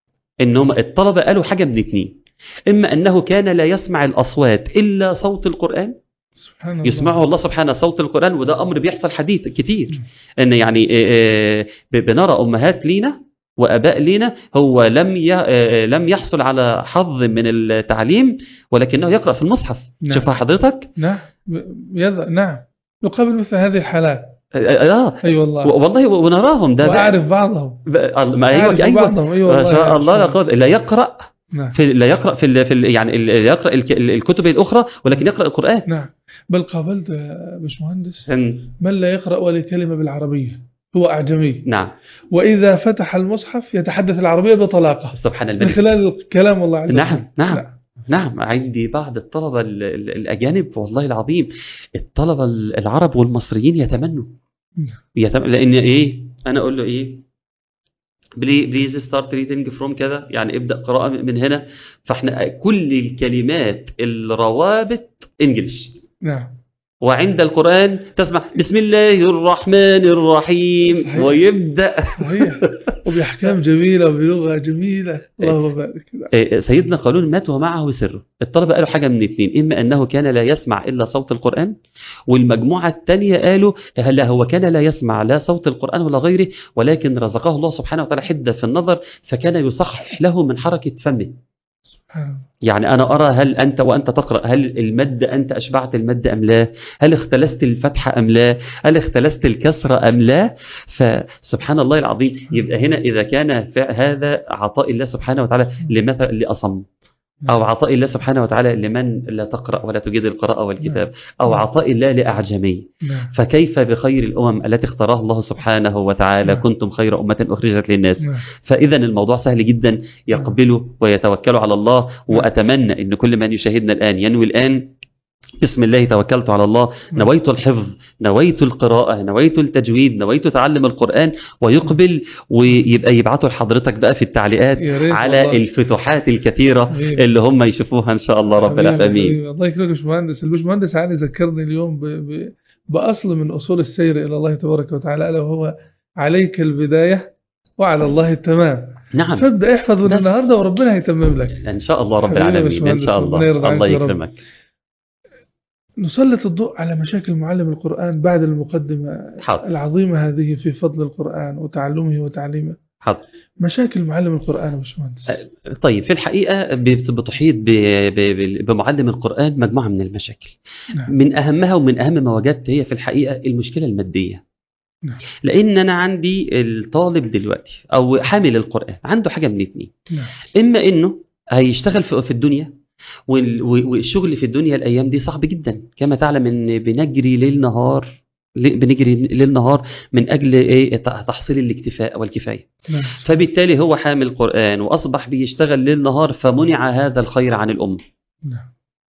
ان هم الطلبه قالوا حاجه من اتنين اما انه كان لا يسمع الاصوات الا صوت القران سبحان الله يسمعه الله سبحانه صوت القران وده امر بيحصل حديث كتير ان يعني آه، آه، ب- بنرى امهات لينا واباء لينا هو لم ي- آه، لم يحصل على حظ من التعليم ولكنه يقرا في المصحف نعم. شوفها حضرتك نعم يض... نعم نقابل مثل هذه الحالات اه آه، اي والله والله ونراهم ده ده- واعرف بعضهم ب- ما ايوه أعرف ايوه بعضهم اي ما والله شاء الله لا أعرف. قوة لا يقرأ نعم في لا يقرأ في ال في ال يعني ال- يقرأ الك- ال- الكتب الأخرى ولكن يقرأ القرآن نعم بل قابلت آه، باشمهندس م- من لا يقرأ ولا كلمة بالعربية هو أعجمي نعم وإذا فتح المصحف يتحدث العربية بطلاقة سبحان من الملك خلال كلام الله عز وجل نعم نعم نعم عندي بعض الطلبة ال- ال- الأجانب والله العظيم الطلبة ال- العرب والمصريين يتمنوا نعم. يتم... لأن إيه أنا أقول له إيه بلي بليز ستارت ريدنج فروم كذا يعني ابدأ قراءة من هنا فاحنا كل الكلمات الروابط انجلش نعم وعند القرآن تسمع بسم الله الرحمن الرحيم صحيح. ويبدأ صحيح وبأحكام جميلة وبلغة جميلة اللهم بارك نعم. آه، سيدنا قالون مات ومعه سره الطلبة قالوا حاجة من اثنين إما أنه كان لا يسمع إلا صوت القرآن والمجموعة الثانية قالوا هلا هو كان لا يسمع لا صوت القرآن ولا غيره ولكن رزقه الله سبحانه وتعالى حدة في النظر فكان يصحح له من حركة فمه سبحان الله يعني أنا أرى هل أنت وأنت تقرأ هل المد أنت أشبعت المد أم لا هل اختلست الفتحة أم لا هل اختلست الكسرة أم لا فسبحان الله العظيم يبقى هنا إذا كان ف- هذا عطاء الله سبحانه وتعالى لمثل لأصم أو عطاء الله سبحانه وتعالى لمن لا تقرأ ولا تجيد القراءة والكتاب أو عطاء الله لأعجمي نعم فكيف بخير الأمم التي اختارها الله سبحانه وتعالى نعم. كنتم خير أمة أخرجت للناس نعم فإذا الموضوع سهل جدا يقبلوا ويتوكلوا على الله وأتمنى أن كل من يشاهدنا الآن ينوي الآن بسم الله توكلت على الله نويت الحفظ نويت القراءة نويت التجويد نويت تعلم القرآن ويقبل ويبقى يبعتوا لحضرتك بقى في التعليقات يا ريت على والله. الفتوحات الكثيرة حبيبي. اللي هم يشوفوها إن شاء الله رب حبيبي، العالمين حبيبي. الله يكرمك يا باشمهندس الباشمهندس علي ذكرني اليوم ب... ب... بأصل من أصول السير إلى الله تبارك وتعالى ألا وهو عليك البداية وعلى الله التمام نعم فابدأ احفظ من بس. النهاردة وربنا هيتمم لك ان شاء الله رب حبيبي يا العالمين ان باشمهندس، شاء ربنا الله يرضى عنك الله يا رب. يكرمك نسلط الضوء على مشاكل معلم القرآن بعد المقدمة حاضر العظيمة هذه في فضل القرآن وتعلمه وتعليمه حاضر مشاكل معلم القرآن يا باشمهندس طيب في الحقيقة بت- بتحيط ب- ب- ب- بمعلم القرآن مجموعة من المشاكل نعم. من أهمها ومن أهم ما وجدت هي في الحقيقة المشكلة المادية نعم. لأن أنا عندي الطالب دلوقتي أو حامل القرآن عنده حاجة من اتنين نعم. إما إنه هيشتغل في في الدنيا وال- و- والشغل في الدنيا الأيام دي صعب جدا كما تعلم إن بنجري ليل نهار ل- بنجري ليل نهار من أجل إيه ت- تحصيل الاكتفاء والكفاية نعم. فبالتالي هو حامل قرآن وأصبح بيشتغل ليل نهار فمنع هذا الخير عن الأمة نعم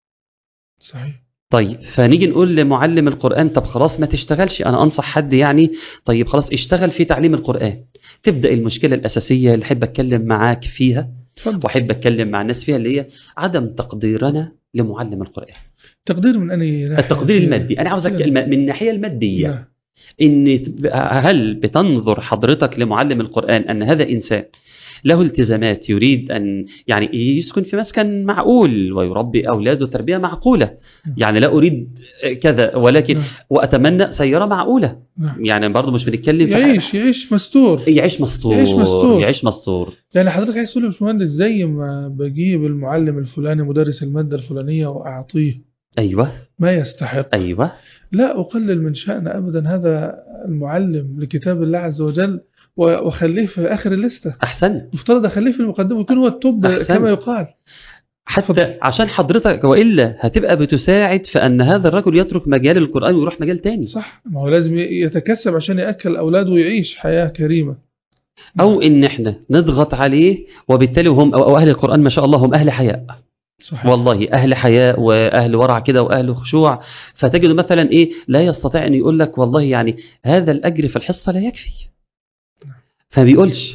صحيح طيب فنيجي نقول لمعلم القرآن طب خلاص ما تشتغلش أنا أنصح حد يعني طيب خلاص اشتغل في تعليم القرآن تبدأ المشكلة الأساسية اللي أحب أتكلم معاك فيها تفضل وأحب أتكلم مع الناس فيها اللي هي عدم تقديرنا لمعلم القرآن تقدير من أي ناحية التقدير المادي أنا عاوز أتكلم من الناحية المادية نعم. ان هل بتنظر حضرتك لمعلم القرآن أن هذا إنسان له التزامات يريد أن يعني يسكن في مسكن معقول ويربي أولاده تربية معقولة يعني لا أريد كذا ولكن نعم. وأتمنى سيارة معقولة نعم. يعني برضه مش بنتكلم في يعيش يعيش مستور يعيش مستور يعيش مستور. يعيش مستور يعني حضرتك عايز تقول يا باشمهندس زي ما بجيب المعلم الفلاني مدرس المادة الفلانية وأعطيه أيوه ما يستحق أيوه لا أقلل من شأن أبدا هذا المعلم لكتاب الله عز وجل و- وأخليه في آخر الليستة أحسن مفترض أخليه في المقدمة ويكون هو التوب أحسن. كما يقال حتى عشان حضرتك وإلا هتبقى بتساعد في أن هذا الرجل يترك مجال القرآن ويروح مجال تاني صح ما هو لازم يتكسب عشان يأكل أولاده ويعيش حياة كريمة أو إن إحنا نضغط عليه وبالتالي هم أو أو أهل القرآن ما شاء الله هم أهل حياء صحيح والله أهل حياء وأهل ورع كده وأهل خشوع فتجد مثلا إيه لا يستطيع أن يقول لك والله يعني هذا الأجر في الحصة لا يكفي فبيقولش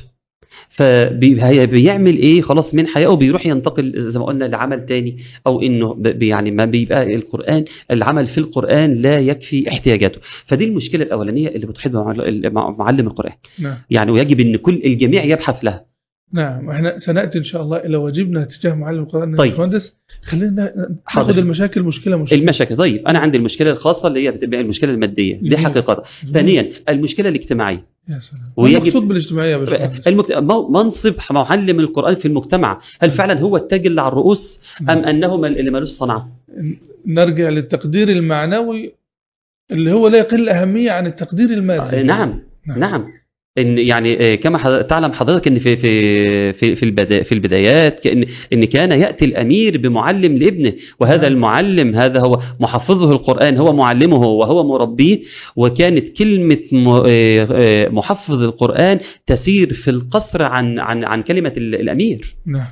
فبيعمل ايه خلاص من حياته بيروح ينتقل زي ما قلنا لعمل تاني او انه ب- ب- يعني ما بيبقى القران العمل في القران لا يكفي احتياجاته فدي المشكله الاولانيه اللي بتحيط بمعل- مع معلم القران نعم يعني ويجب ان كل الجميع يبحث لها نعم احنا سنأتي إن شاء الله إلى واجبنا تجاه معلم القرآن يا طيب. باشمهندس خلينا ناخد حاضر. المشاكل مشكلة مشكلة المشاكل طيب انا عندي المشكله الخاصه اللي هي بتبقى المشكله الماديه دي جميل. حقيقه ثانيا المشكله الاجتماعيه يا سلام ويجب- المقصود بالاجتماعية يا باشمهندس المكت... مو- منصب معلم القران في المجتمع هل فعلا هو التاج اللي على الرؤوس ام نعم. انه مل- اللي ملوش صنعه نرجع للتقدير المعنوي اللي هو لا يقل أهمية عن التقدير المادي آه، نعم نعم ان يعني آه، كما حض- تعلم حضرتك ان في في في في, البدا في البدايات كان ان كان ياتي الامير بمعلم لابنه وهذا نعم. المعلم هذا هو محفظه القران هو معلمه وهو مربيه وكانت كلمه م- آه، آه، محفظ القران تسير في القصر عن عن عن كلمه ال- الامير نعم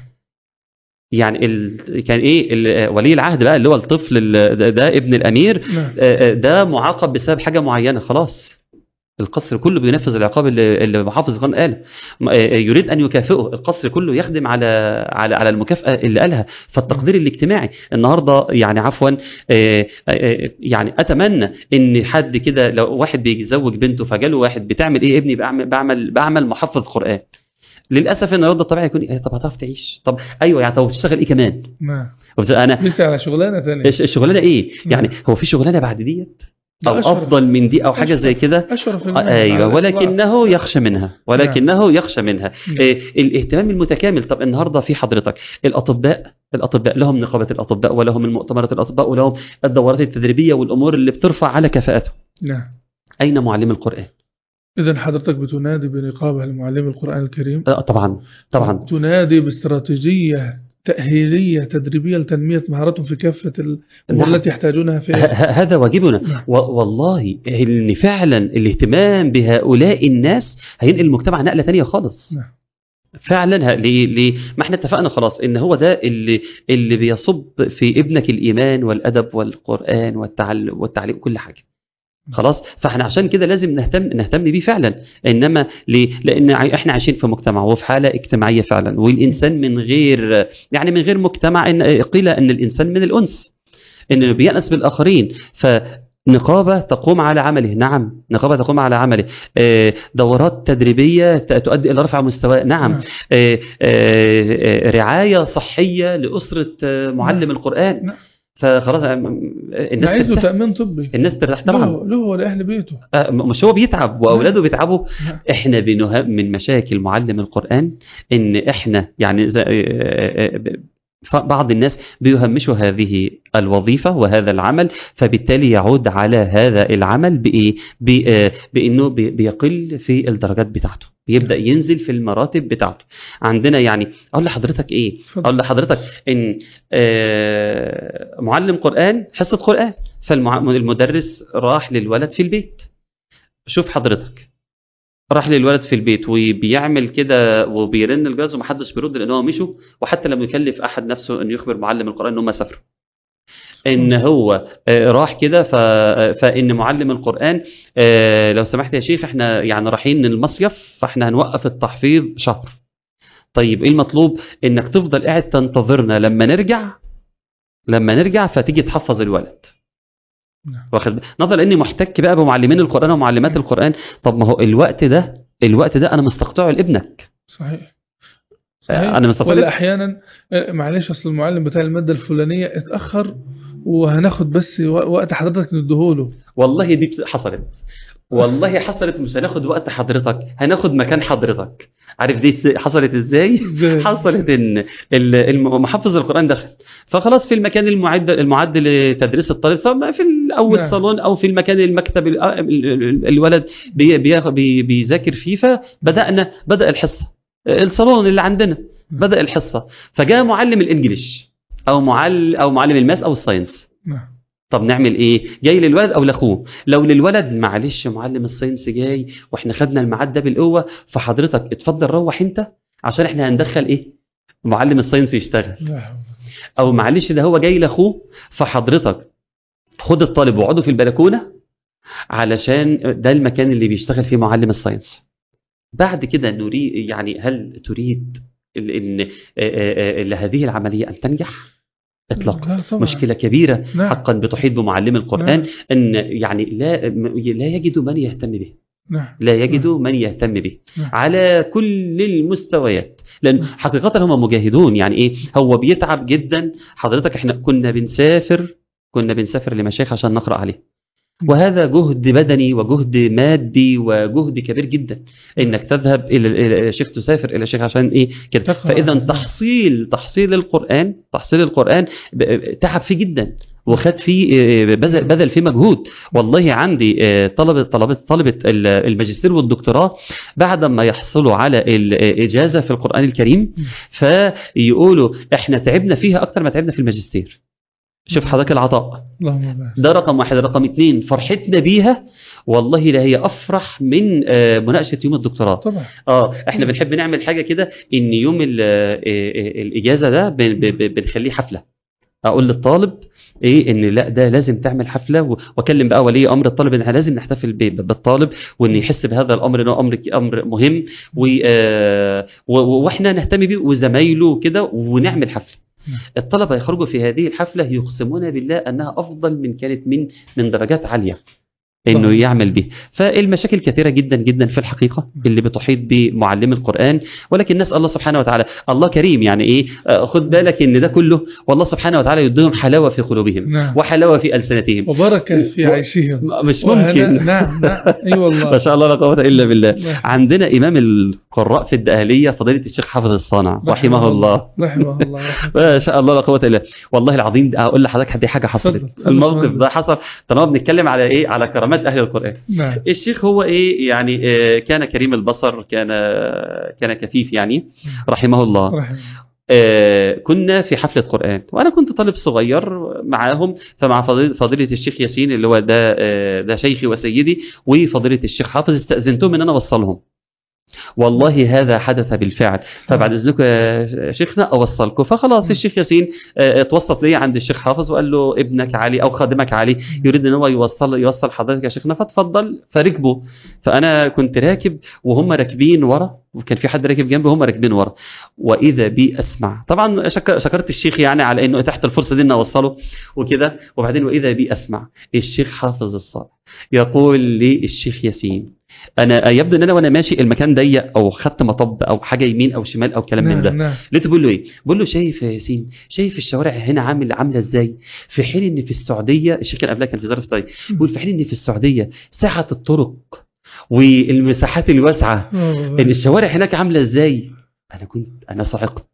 يعني ال... كان ايه ال- آه، ولي العهد بقى اللي هو الطفل ال- ده, ده ابن الامير نعم آه، آه، ده معاقب بسبب حاجه معينه خلاص القصر كله بينفذ العقاب اللي, اللي محافظ القرآن قاله م- آه، آه، يريد ان يكافئه القصر كله يخدم على على على المكافاه اللي قالها فالتقدير الاجتماعي النهارده يعني عفوا آه، آه، يعني اتمنى ان حد كده لو واحد بيزوج بنته فجاله واحد بتعمل ايه ابني بعمل بعمل بعمل محفظ قران للاسف النهارده الطبيعي يكون إيه طب هتعرف تعيش طب ايوه يعني طب بتشتغل ايه كمان نعم طب انا لسه على شغلانة ثانية الش- الشغلانه ايه يعني نعم. هو في شغلانه بعد ديت او أشرف. افضل من دي او حاجه زي أشرف. كده أشرف آه، المال ايوه على ولكنه يخشى منها ولكنه يخشى منها نعم. إيه الاهتمام المتكامل طب النهارده في حضرتك الاطباء الاطباء لهم نقابه الاطباء ولهم المؤتمرات الاطباء ولهم الدورات التدريبيه والامور اللي بترفع على كفاءتهم نعم اين معلم القران إذا حضرتك بتنادي بنقابة لمعلم القرآن الكريم آه، طبعا طبعا تنادي باستراتيجية تأهيلية تدريبية لتنمية مهاراتهم في كافة الأمور نعم. التي يحتاجونها ه- في ه- هذا واجبنا نعم. و- والله ان فعلا الاهتمام بهؤلاء الناس هينقل المجتمع نقله ثانيه خالص نعم. فعلا ه- ليه ليه ما احنا اتفقنا خلاص ان هو ده اللي اللي بيصب في ابنك الايمان والادب والقران والتعلم والتعليم كل حاجه خلاص فاحنا عشان كده لازم نهتم نهتم بيه فعلا انما ليه لان ع- احنا عايشين في مجتمع وفي حاله اجتماعيه فعلا والانسان من غير يعني من غير مجتمع ان قيل ان الانسان من الانس انه بيأنس بالاخرين ف نقابة تقوم على عمله نعم نقابة تقوم على عمله آه، دورات تدريبية ت- تؤدي إلى رفع مستواه نعم آه، آه، آه، رعاية صحية لأسرة آه، معلم القرآن نعم. فخلاص آه، الناس عايز له ترتاح تأمين طبي الناس ترتاح طبعا له له ولأهل بيته آه، مش هو بيتعب واولاده بيتعبوا نعم. احنا بنه... من مشاكل معلم القران ان احنا يعني زي- آه، آه، آه، ف- بعض الناس بيهمشوا هذه الوظيفه وهذا العمل فبالتالي يعود على هذا العمل بايه؟ ب- آه، بانه بي- بيقل في الدرجات بتاعته بيبدا ينزل في المراتب بتاعته عندنا يعني اقول لحضرتك ايه؟ اتفضل. اقول لحضرتك ان آه، معلم قران حصه قران فالمدرس راح للولد في البيت شوف حضرتك راح للولد في البيت وبيعمل كده وبيرن الجرس ومحدش بيرد لان هو مشوا وحتى لم يكلف احد نفسه انه يخبر معلم القران ان هم سافروا ان هو آه، راح كده ف... فان معلم القران آه، لو سمحت يا شيخ احنا يعني رايحين المصيف فاحنا هنوقف التحفيظ شهر طيب ايه المطلوب انك تفضل قاعد تنتظرنا لما نرجع لما نرجع فتيجي تحفظ الولد نعم. واخد بالك؟ نظرا اني محتك بقى بمعلمين القران ومعلمات القران طب ما هو الوقت ده الوقت ده انا مستقطعه لابنك صحيح صحيح انا مستقطعه ولا لابنك. احيانا آه، معلش اصل المعلم بتاع الماده الفلانيه اتاخر وهناخد بس و- وقت حضرتك نديهوله والله دي حصلت والله حصلت مش هناخد وقت حضرتك هناخد مكان حضرتك عارف دي إزاي- حصلت ازاي ازاي حصلت ان ال- الم- محفظ القران دخل فخلاص في المكان المعد المعد لتدريس الطالب سواء في اول نعم. صالون او في المكان المكتب ال- ال- ال- الولد بي- بياخ- بي- بيذاكر فيه فبدانا بدا الحصه الصالون اللي عندنا بدا الحصه فجاء معلم الانجليش او معلم او معلم الماس او الساينس نعم طب نعمل ايه جاي للولد او لاخوه لو للولد معلش معلم الساينس جاي واحنا خدنا الميعاد ده بالقوه فحضرتك اتفضل روح انت عشان احنا هندخل ايه معلم الساينس يشتغل لا حول. او معلش ده هو جاي لاخوه فحضرتك خد الطالب وقعده في البلكونه علشان ده المكان اللي بيشتغل فيه معلم الساينس بعد كده نريد يعني هل تريد ال- ان آه، آه، آه، لهذه العمليه ان تنجح اطلاقا لا طبعا. مشكله كبيره نعم. حقا بتحيط بمعلم القران نعم. ان يعني لا لا يجد من يهتم به نعم لا يجد من يهتم به نعم. على كل المستويات لان نعم. حقيقه هم مجاهدون يعني ايه هو بيتعب جدا حضرتك احنا كنا بنسافر كنا بنسافر لمشايخ عشان نقرا عليه وهذا جهد بدني وجهد مادي وجهد كبير جدا انك تذهب الى الى شيخ تسافر الى شيخ عشان ايه كده تقرأ. فاذا نعم. تحصيل تحصيل القران تحصيل القران ب- تعب فيه جدا وخد فيه آه، بذل بذل فيه مجهود والله عندي آه، طلبه طلبه طلبه ال- الماجستير والدكتوراه بعد ما يحصلوا على الاجازه في القران الكريم فيقولوا احنا تعبنا فيها اكتر ما تعبنا في الماجستير شوف حضرتك العطاء اللهم بارك ده رقم واحد رقم اتنين فرحتنا بيها والله لا هي افرح من آه، مناقشه يوم الدكتوراه طبعا اه احنا بنحب نعمل حاجه كده ان يوم ال- آه، آه، الاجازه ده بن- ب- ب- بنخليه حفله اقول للطالب ايه ان لا ده لازم تعمل حفله و- واكلم بقى ولي امر الطالب ان احنا لازم نحتفل ب- بالطالب وان يحس بهذا الامر انه امر امر مهم و- آه، و- و- واحنا نهتم بيه وزمايله كده ونعمل حفله نعم. الطلبه يخرجوا في هذه الحفله يقسمون بالله انها افضل من كانت من من درجات عاليه انه طبعا. يعمل به فالمشاكل كثيره جدا جدا في الحقيقه اللي بتحيط بمعلم القران ولكن نسال الله سبحانه وتعالى الله كريم يعني ايه آه، خد بالك ان ده كله والله سبحانه وتعالى يديهم حلاوه في قلوبهم نعم وحلاوه في السنتهم وبركه في و- عيشهم مش وهنا- ممكن نعم نعم اي والله ما شاء الله لا قوه الا بالله الله. عندنا امام القراء في الدقهليه فضيله الشيخ حافظ الصانع رحمه الله رحمه الله رحمه ما شاء الله لا قوه الا والله العظيم ده اقول لحضرتك دي حاجه حصلت اتفضل، اتفضل، الموقف اتفضل. ده حصل طالما بنتكلم على ايه على كرامات اهل القران نعم الشيخ هو ايه يعني آه، كان كريم البصر كان كان كفيف يعني رحمه الله رحمه آه، كنا في حفلة قرآن وأنا كنت طالب صغير معاهم فمع فضيلة, فضيلة الشيخ ياسين اللي هو ده آه، ده شيخي وسيدي وفضيلة الشيخ حافظ استأذنتهم إن أنا أوصلهم والله هذا حدث بالفعل فبعد اذنكم يا شيخنا اوصلكم فخلاص الشيخ ياسين آه، اتوسط لي عند الشيخ حافظ وقال له ابنك علي او خادمك علي يريد ان هو يوصل يوصل حضرتك يا شيخنا فتفضل فركبوا فانا كنت راكب وهم راكبين ورا وكان في حد راكب جنبي وهم راكبين ورا واذا بي اسمع طبعا شك- شكرت الشيخ يعني على انه تحت الفرصه دي ان اوصله وكده وبعدين واذا بي اسمع الشيخ حافظ الصالح يقول لي الشيخ ياسين انا يبدو ان انا وانا ماشي المكان ضيق او خدت مطب او حاجه يمين او شمال او كلام من ده نعم نعم لقيته بيقول له ايه؟ بيقول له شايف يا ياسين شايف الشوارع هنا عامل عامله ازاي؟ في حين ان في السعوديه الشيخ كان قبلها كان في وزاره الطريق بيقول في حين ان في السعوديه سعه الطرق والمساحات الواسعه ان الشوارع هناك عامله ازاي؟ انا كنت انا صعقت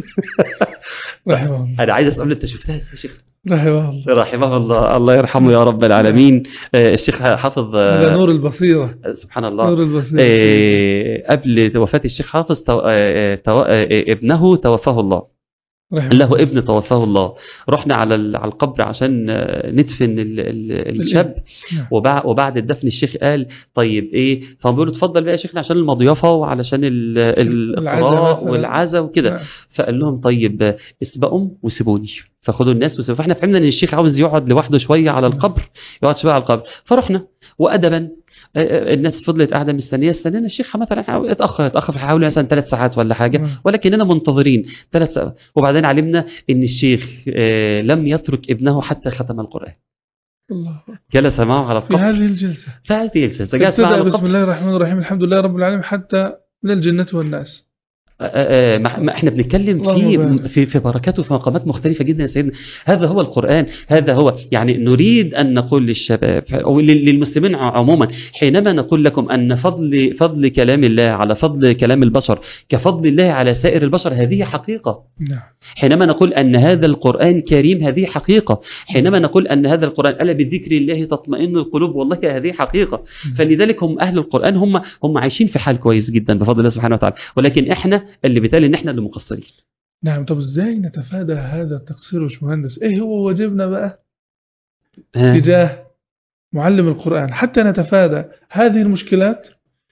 رحمه الله انا عايز اسال انت شفتها ازاي يا شيخ؟ رحمه الله رحمه الله الله يرحمه يا رب العالمين آه، الشيخ حافظ آه، هذا نور البصيرة سبحان الله نور البصيرة آه، قبل وفاه الشيخ حافظ تو- آه، تو- آه، ابنه توفاه الله رحمه له ابن توفاه الله رحنا على ال- على القبر عشان آه، ندفن ال- ال- الشاب نعم. وبع- وبعد الدفن الشيخ قال طيب ايه فهم بيقولوا اتفضل بقى يا شيخنا عشان المضيافه وعلشان ال- ال- العزا القراء مثلاً. والعزا وكده نعم. فقال لهم طيب آه، اسبقوا وسيبوني فخدوا الناس وسيبوا فاحنا فهمنا ان الشيخ عاوز يقعد لوحده شويه على القبر يقعد شويه على القبر فرحنا وادبا آه، آه، الناس فضلت قاعده مستنيه استنينا الشيخ مثلا حاول- اتاخر اتاخر في حوالي مثلا ثلاث ساعات ولا حاجه نعم. ولكننا منتظرين ثلاث ساعات وبعدين علمنا ان الشيخ آه، لم يترك ابنه حتى ختم القران الله جلس معه على في القبر هذه الجلسة فهذه الجلسه جلس معه ابتدأ على بسم القبر الله الرحمن الرحيم الحمد لله رب العالمين حتى من الجنة والناس آه، آه، ما ما احنا بنتكلم في اللهم بارك. في في بركات وفي مقامات مختلفه جدا يا سيدنا هذا هو القران هذا هو يعني نريد ان نقول للشباب او لل- للمسلمين ع- عموما حينما نقول لكم ان فضل فضل كلام الله على فضل كلام البشر كفضل الله على سائر البشر هذه حقيقه نعم حينما نقول أن هذا القرآن كريم هذه حقيقة حينما نقول أن هذا القرآن ألا بذكر الله تطمئن القلوب والله هذه حقيقة فلذلك هم أهل القرآن هم هم عايشين في حال كويس جدا بفضل الله سبحانه وتعالى ولكن إحنا اللي بالتالي إن إحنا اللي مقصرين نعم طب ازاي نتفادى هذا التقصير يا باشمهندس ايه هو واجبنا بقى ها. تجاه معلم القرآن حتى نتفادى هذه المشكلات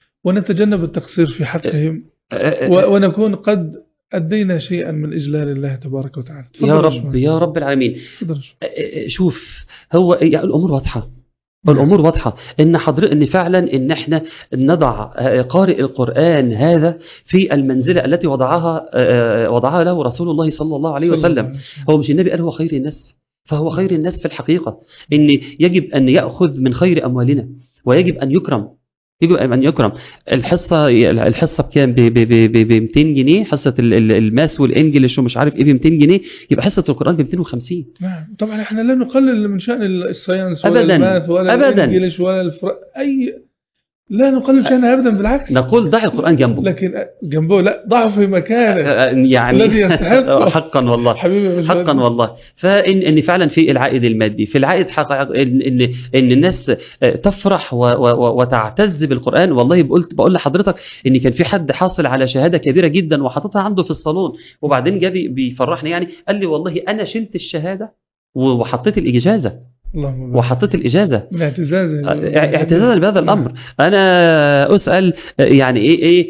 ونتجنب التقصير في حقهم و- ونكون قد أدينا شيئا من إجلال الله تبارك وتعالى تفضل يا رب باشمهندس. يا رب العالمين تفضل يا باشمهندس. شوف هو يعني الأمور واضحة الامور واضحه ان حضر ان فعلا ان احنا نضع آه، قارئ القران هذا في المنزله التي وضعها آه، وضعها له رسول الله صلى الله عليه صلى الله وسلم عليه وسلم. هو مش النبي قال هو خير الناس فهو خير الناس في الحقيقة إن يجب أن يأخذ من خير أموالنا ويجب أن يكرم يجب أن يكرم الحصة الحصة بكام ب ب- ب ب- ب 200 جنيه حصة ال- ال- الماس والإنجليش ومش عارف إيه ب 200 جنيه يبقى حصة القرآن ب 250 نعم طبعا احنا لا نقلل من شأن الساينس ولا أبداً. الماث ولا أبداً. الانجليش ولا الفر... أي لا نقلل شأنها أبدا بالعكس نقول ضع القرآن جنبه لكن جنبه لا ضعه في مكانه آه، يعني الذي يستحق. حقا والله حبيبي يا باشمهندس. حقا والله فان ان فعلا في العائد المادي في العائد حق ان ان ان الناس آه، تفرح و و وتعتز بالقران والله قلت بقول لحضرتك ان كان في حد حاصل على شهاده كبيره جدا وحاططها عنده في الصالون وبعدين جه بي- بيفرحني يعني قال لي والله انا شلت الشهاده و- وحطيت الاجازه اللهم بارك. وحطيت الاجازه من اعتزاز اعتزازا بهذا الامر انا اسال آه، يعني ايه ايه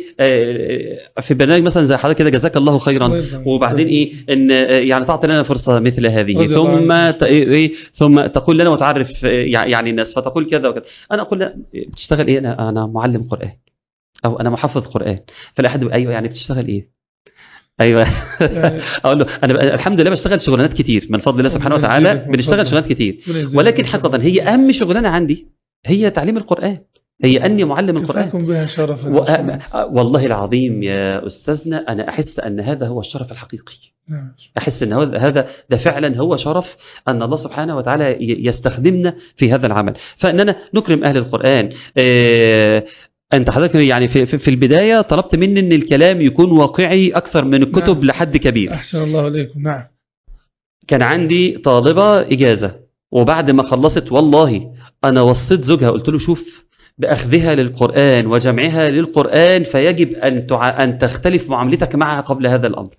آه، في برنامج مثلا زي حضرتك كده جزاك الله خيرا وبعدين ايه ان يعني تعطي لنا فرصه مثل هذه رضي الله ثم عنك. ت- إيه إيه ثم تقول لنا وتعرف إيه يعني الناس فتقول كذا وكذا انا اقول لا بتشتغل ايه انا انا معلم قران او انا محفظ قران فلا حد يقول ايوه يعني بتشتغل ايه ايوه يعني اقول له انا بقى الحمد لله بشتغل شغلانات كتير من فضل الله سبحانه ربنا وتعالى يزيدك من بنشتغل فضله. شغلانات كتير ربنا يجزيك ولكن من حقيقه فضله. هي اهم شغلانه عندي هي تعليم القران هي اني معلم القران كفاكم بها شرفا و... والله العظيم يا استاذنا انا احس ان هذا هو الشرف الحقيقي نعم احس ان هذا هذا ده فعلا هو شرف ان الله سبحانه وتعالى ي- يستخدمنا في هذا العمل فاننا نكرم اهل القران آه، انت حضرتك يعني في, في في البدايه طلبت مني ان الكلام يكون واقعي اكثر من الكتب نعم. لحد كبير أحسن الله عليكم نعم كان عندي طالبه اجازه وبعد ما خلصت والله انا وصيت زوجها قلت له شوف باخذها للقران وجمعها للقران فيجب ان تع... ان تختلف معاملتك معها قبل هذا الامر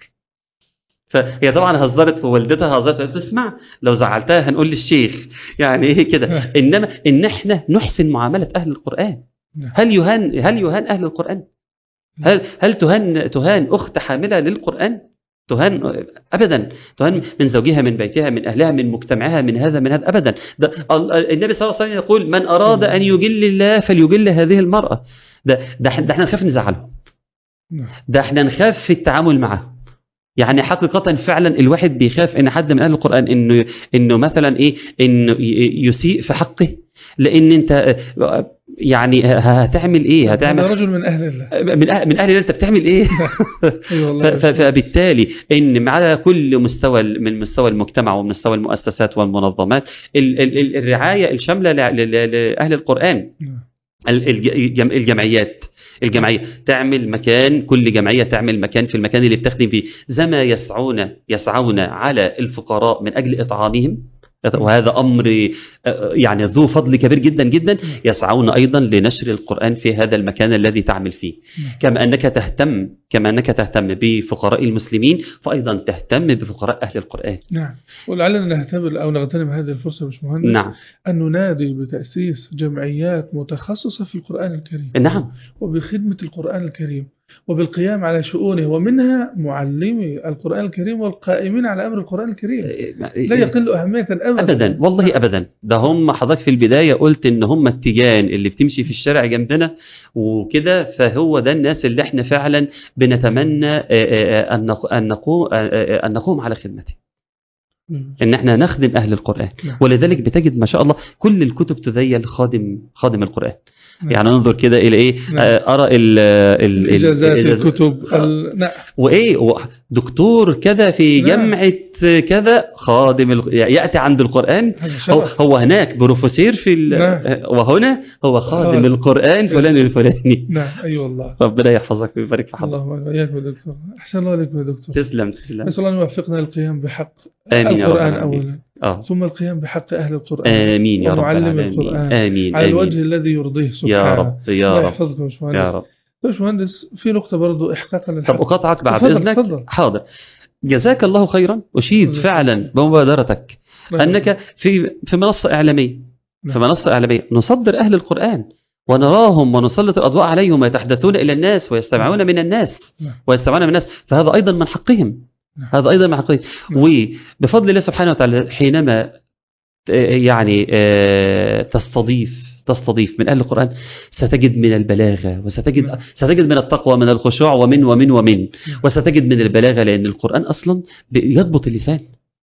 فهي طبعا هزرت في والدتها هزرت قالت له اسمع لو زعلتها هنقول للشيخ يعني ايه كده انما ان احنا نحسن معامله اهل القران نعم. هل يهان هل يهان اهل القران هل هل تهان تهان اخت حامله للقران تهان ابدا تهان من زوجها من بيتها من اهلها من مجتمعها من هذا من هذا ابدا ده ال- النبي صلى الله عليه وسلم يقول من اراد ان يجل الله فليجل هذه المراه ده ده إحنا- ده احنا نخاف نزعلهم نعم. ده احنا نخاف في التعامل معه يعني حقيقة فعلا الواحد بيخاف ان حد من اهل القرآن انه انه مثلا ايه انه ي- يسيء في حقه لان انت آه، يعني هتعمل ايه هذا هتعمل رجل من اهل الله من أهل من اهل الله انت بتعمل ايه اي ف- والله ف- فبالتالي ان على كل مستوى من مستوى المجتمع ومن مستوى المؤسسات والمنظمات ال- ال- ال- الرعايه الشامله ل- ل- ل- لاهل القران نعم. ال- الج- الجم- الجمعيات الجمعيه تعمل مكان كل جمعيه تعمل مكان في المكان اللي بتخدم فيه زي ما يسعون يسعون على الفقراء من اجل اطعامهم وهذا امر آه، يعني ذو فضل كبير جدا جدا يسعون ايضا لنشر القران في هذا المكان الذي تعمل فيه كما انك تهتم كما انك تهتم بفقراء المسلمين فايضا تهتم بفقراء اهل القران نعم ولعلنا نهتم او نغتنم هذه الفرصه مش مهندس نعم ان ننادي بتاسيس جمعيات متخصصه في القران الكريم نعم وبخدمه القران الكريم وبالقيام على شؤونه ومنها معلمي القران الكريم والقائمين على امر القران الكريم لا يقل اهميه ابدا ابدا والله ابدا ده هم حضرتك في البدايه قلت ان هم التيجان اللي بتمشي في الشارع جنبنا وكده فهو ده الناس اللي احنا فعلا بنتمنى آه، آه، ان نق- ان نقوم آه، آه، ان نقوم على خدمته ان احنا نخدم اهل القران نعم. ولذلك بتجد ما شاء الله كل الكتب تذيل خادم خادم القران نعم. يعني انظر كده الى ايه نعم. آه، ارى ال ال- ال- الاجازات الإجازات. الكتب آه. ال... نعم وايه و- دكتور كذا في نعم. جامعه كذا خادم ال- ياتي عند القران هذا هو, شرف هو هناك بروفيسور في ال- نعم. وهنا هو خادم خادم. القران فلان الفلاني نعم اي أيوة والله ربنا يحفظك ويبارك في حضرتك اللهم وإياك يا دكتور أحسن الله عليك يا دكتور تسلم تسلم نسأل الله أن يوفقنا للقيام بحق آمين يا رب القرآن العالمين. أولا اه ثم القيام بحق أهل القرآن امين يا رب ومعلم العالمين القرآن امين على آمين. الوجه الذي يرضيه سبحانه يا رب يا الله رب يحفظكم يا باشمهندس يا رب يا باشمهندس في نقطة برضو إحقاقا للحق طب اقاطعك بعد تفضل، اذنك تفضل. حاضر جزاك الله خيرا اشيد جزاك فعلا بمبادرتك الله انك في في منصه اعلاميه في نعم. منصه اعلاميه نصدر اهل القران ونراهم ونسلط الاضواء عليهم ويتحدثون الى الناس ويستمعون من الناس نعم. ويستمعون من الناس فهذا ايضا من حقهم نعم. هذا ايضا من حقهم نعم. وبفضل الله سبحانه وتعالى حينما آه، يعني آه، تستضيف تستضيف من اهل القران ستجد من البلاغه نعم. وستجد ستجد من التقوى من الخشوع ومن ومن ومن وستجد من البلاغه لان القران اصلا يضبط اللسان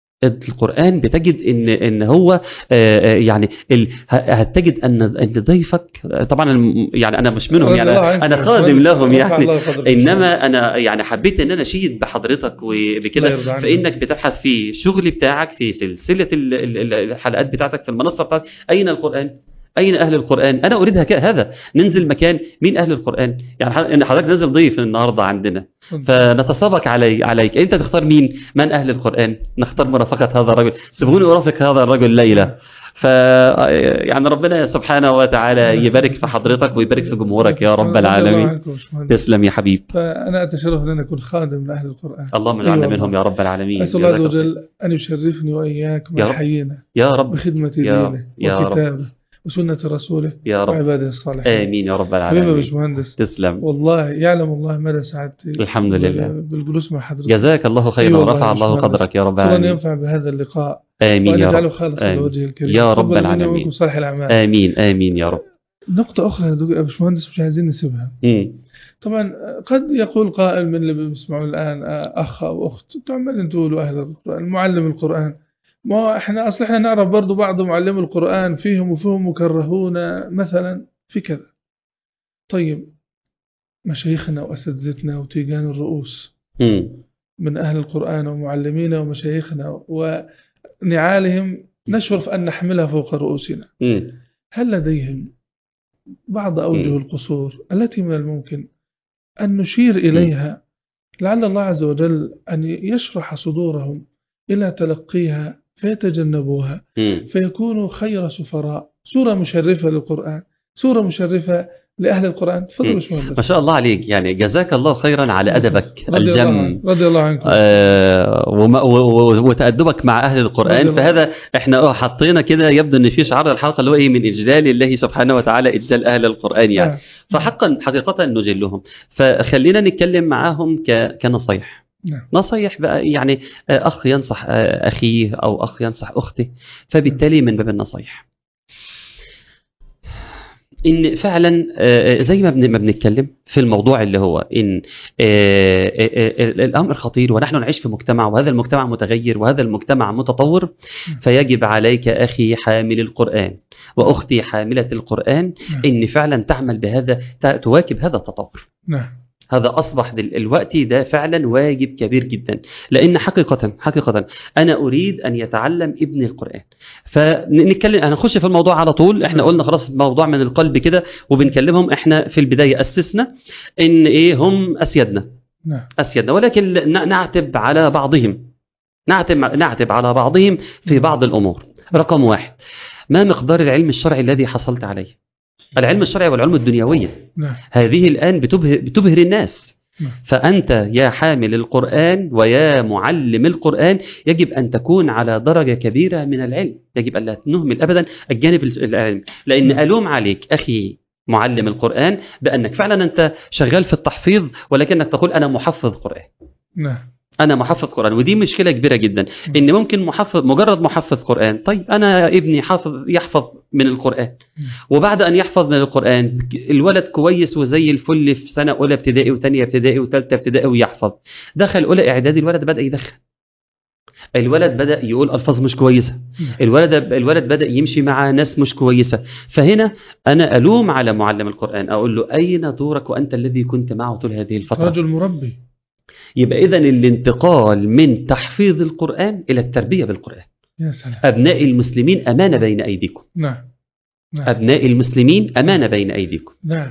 القرآن بتجد ان ان هو آه، آه، يعني ال- ه- هتجد ان ان ضيفك طبعا الم- يعني انا مش منهم رضي يعني الله عنكم انا يا خادم باشمهندس. لهم رفع يعني الله قدرك يا انما باشمهندس. انا يعني حبيت ان انا اشيد بحضرتك الله وبكده يرضى عنك. فانك بتبحث في الشغل بتاعك في سلسله ال- ال- ال- الحلقات بتاعتك في المنصه بتاعتك اين القران؟ اين اهل القران؟ انا اريد هك- هذا ننزل مكان مين اهل القران؟ يعني ح- ان حضرتك نازل ضيف النهارده عندنا فنتسابق علي عليك انت تختار مين من اهل القران نختار مرافقه هذا الرجل سيبوني ارافق هذا الرجل ليله ف يعني ربنا سبحانه وتعالى يبارك في حضرتك ويبارك في جمهورك يا رب رضي الله العالمين عنكم يا باشمهندس. تسلم يا حبيب فأنا أتشرف أن أنا أكون خادم من أهل القرآن اللهم أيوة اجعلنا والله. منهم يا رب العالمين أسأل الله عز جزاك وجل أن يشرفني وإياك يا مع رب. حينا يا رب بخدمة يا- دينه يا رب. وكتابه وسنة رسوله يا رب وعباده الصالحين امين يا رب حبيبي يا العالمين باشمهندس تسلم والله يعلم الله مدى سعادتي الحمد لله. بال- بالجلوس مع حضرتك جزاك الله خيرا أيوة والله ورفع يا الله باشمهندس. قدرك يا رب أسأل الله أن العالمين ينفع بهذا اللقاء امين وأن يا يجعله رب خالصا آمين. لوجهه الكريم يا رب تقبل مني العالمين. ومنكم صالح الأعمال امين امين يا رب نقطة أخرى يا دك- يا باشمهندس مش عايزين نسيبها مم. طبعا قد يقول قائل من اللي بيسمعوا الآن آه، أخ أو أخت أنتوا عمالين تقولوا أهل القرآن معلم القرآن ما هو احنا أصل احنا نعرف برضو بعض معلمي القرآن فيهم وفيهم مكرهون مثلا في كذا طيب مشايخنا وأساتذتنا وتيجان الرؤوس مم. من أهل القرآن ومعلمينا ومشايخنا ونعالهم نشرف أن نحملها فوق رؤوسنا مم. هل لديهم بعض أوجه مم. القصور التي من الممكن أن نشير إليها لعل الله عز وجل أن يشرح صدورهم إلى تلقيها فيتجنبوها مم. فيكونوا خير سفراء صورة مشرفة للقرآن صورة مشرفة لاهل القران تفضل مم. يا باشمهندس ما شاء الله عليك يعني جزاك الله خيرا على أدبك رضي الله الجم عنك- رضي الله عنكم آه، وما- و- و- وتأدبك مع أهل رضي القرآن الله. فهذا احنا اه حطينا كده يبدو ان في شعار الحلقة اللي هو ايه من إجلال الله سبحانه وتعالى إجلال أهل القرآن يعني آه. فحقا حقيقة نجلهم فخلينا نتكلم معاهم ك- كنصيح نعم. نصيح بقى يعني آه، أخ ينصح آه، أخيه أو أخ ينصح أخته فبالتالي من باب النصيح ان فعلا آه، زي ما بن- ما بنتكلم في الموضوع اللي هو ان آه، آه، آه، الامر خطير ونحن نعيش في مجتمع وهذا المجتمع متغير وهذا المجتمع متطور فيجب عليك اخي حامل القران واختي حامله القران نعم. ان فعلا تعمل بهذا ت- تواكب هذا التطور نعم هذا اصبح دل- الوقت ده فعلا واجب كبير جدا لان حقيقه حقيقه انا اريد ان يتعلم ابن القران فنتكلم هنخش في الموضوع على طول احنا قلنا خلاص موضوع من القلب كده وبنكلمهم احنا في البدايه اسسنا ان ايه هم اسيادنا نعم اسيادنا ولكن ن- نعتب على بعضهم نعتب نعتب على بعضهم في بعض الامور رقم واحد ما مقدار العلم الشرعي الذي حصلت عليه العلم الشرعي والعلوم الدنيويه نعم هذه الآن بتبهر, بتبهر الناس نعم. فأنت يا حامل القرآن ويا معلم القرآن يجب أن تكون على درجة كبيرة من العلم يجب أن لا نهمل أبدا الجانب العلمي لأن نعم. ألوم عليك أخي معلم القرآن بأنك فعلا أنت شغال في التحفيظ ولكنك تقول أنا محفظ قرآن نعم انا محفظ قران ودي مشكله كبيره جدا ان ممكن محفظ مجرد محفظ قران طيب انا ابني حافظ يحفظ من القران وبعد ان يحفظ من القران الولد كويس وزي الفل في سنه اولى ابتدائي وثانيه ابتدائي وثالثه ابتدائي ويحفظ دخل اولى اعدادي الولد بدا يدخن الولد بدا يقول الفاظ مش كويسه الولد الولد بدا يمشي مع ناس مش كويسه فهنا انا الوم على معلم القران اقول له اين دورك وانت الذي كنت معه طول هذه الفتره رجل مربي يبقى إذا الانتقال من تحفيظ القرآن إلى التربية بالقرآن يا سلام أبناء المسلمين أمانة بين أيديكم نعم نعم أبناء المسلمين أمانة بين أيديكم نعم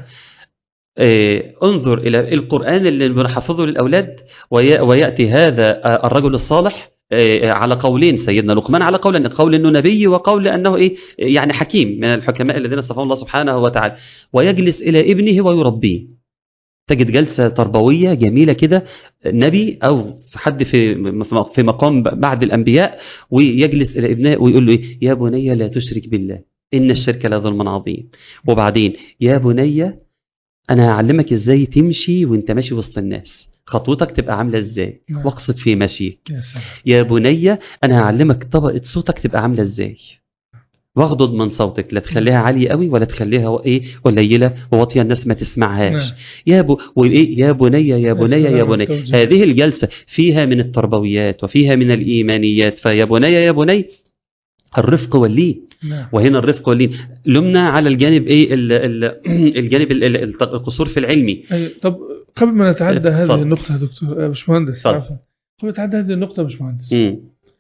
آه، انظر إلى القرآن اللي بنحفظه للأولاد وي- ويأتي هذا آه، الرجل الصالح آه، على قولين سيدنا لقمان على قول قول انه نبي وقول انه ايه يعني حكيم من الحكماء الذين اصطفاهم الله سبحانه وتعالى ويجلس الى ابنه ويربيه تجد جلسه تربويه جميله كده نبي او حد في في مقام بعد الانبياء ويجلس الى ابنه ويقول له ايه يا بني لا تشرك بالله ان الشرك لظلم عظيم وبعدين يا بني انا هعلمك ازاي تمشي وانت ماشي وسط الناس خطوتك تبقى عامله ازاي نعم. واقصد في مشيك يا سلام يا بني انا هعلمك طبقه صوتك تبقى عامله ازاي واغضض من صوتك لا تخليها عاليه قوي ولا تخليها ايه قليله وواطيه الناس ما تسمعهاش نعم. يا بو وايه يا بني يا بني يا سلام بني التوجيه. هذه الجلسه فيها من التربويات وفيها من الايمانيات فيا بني يا بني الرفق واللين نعم وهنا الرفق واللين لمنا على الجانب ايه ال ال الجانب ال- ال- القصور في العلمي أي طب قبل ما نتعدى هذه اتفضل. النقطة يا دكتور آه، باشمهندس اتفضل. عفوا قبل ما نتعدى هذه النقطة يا باشمهندس مم.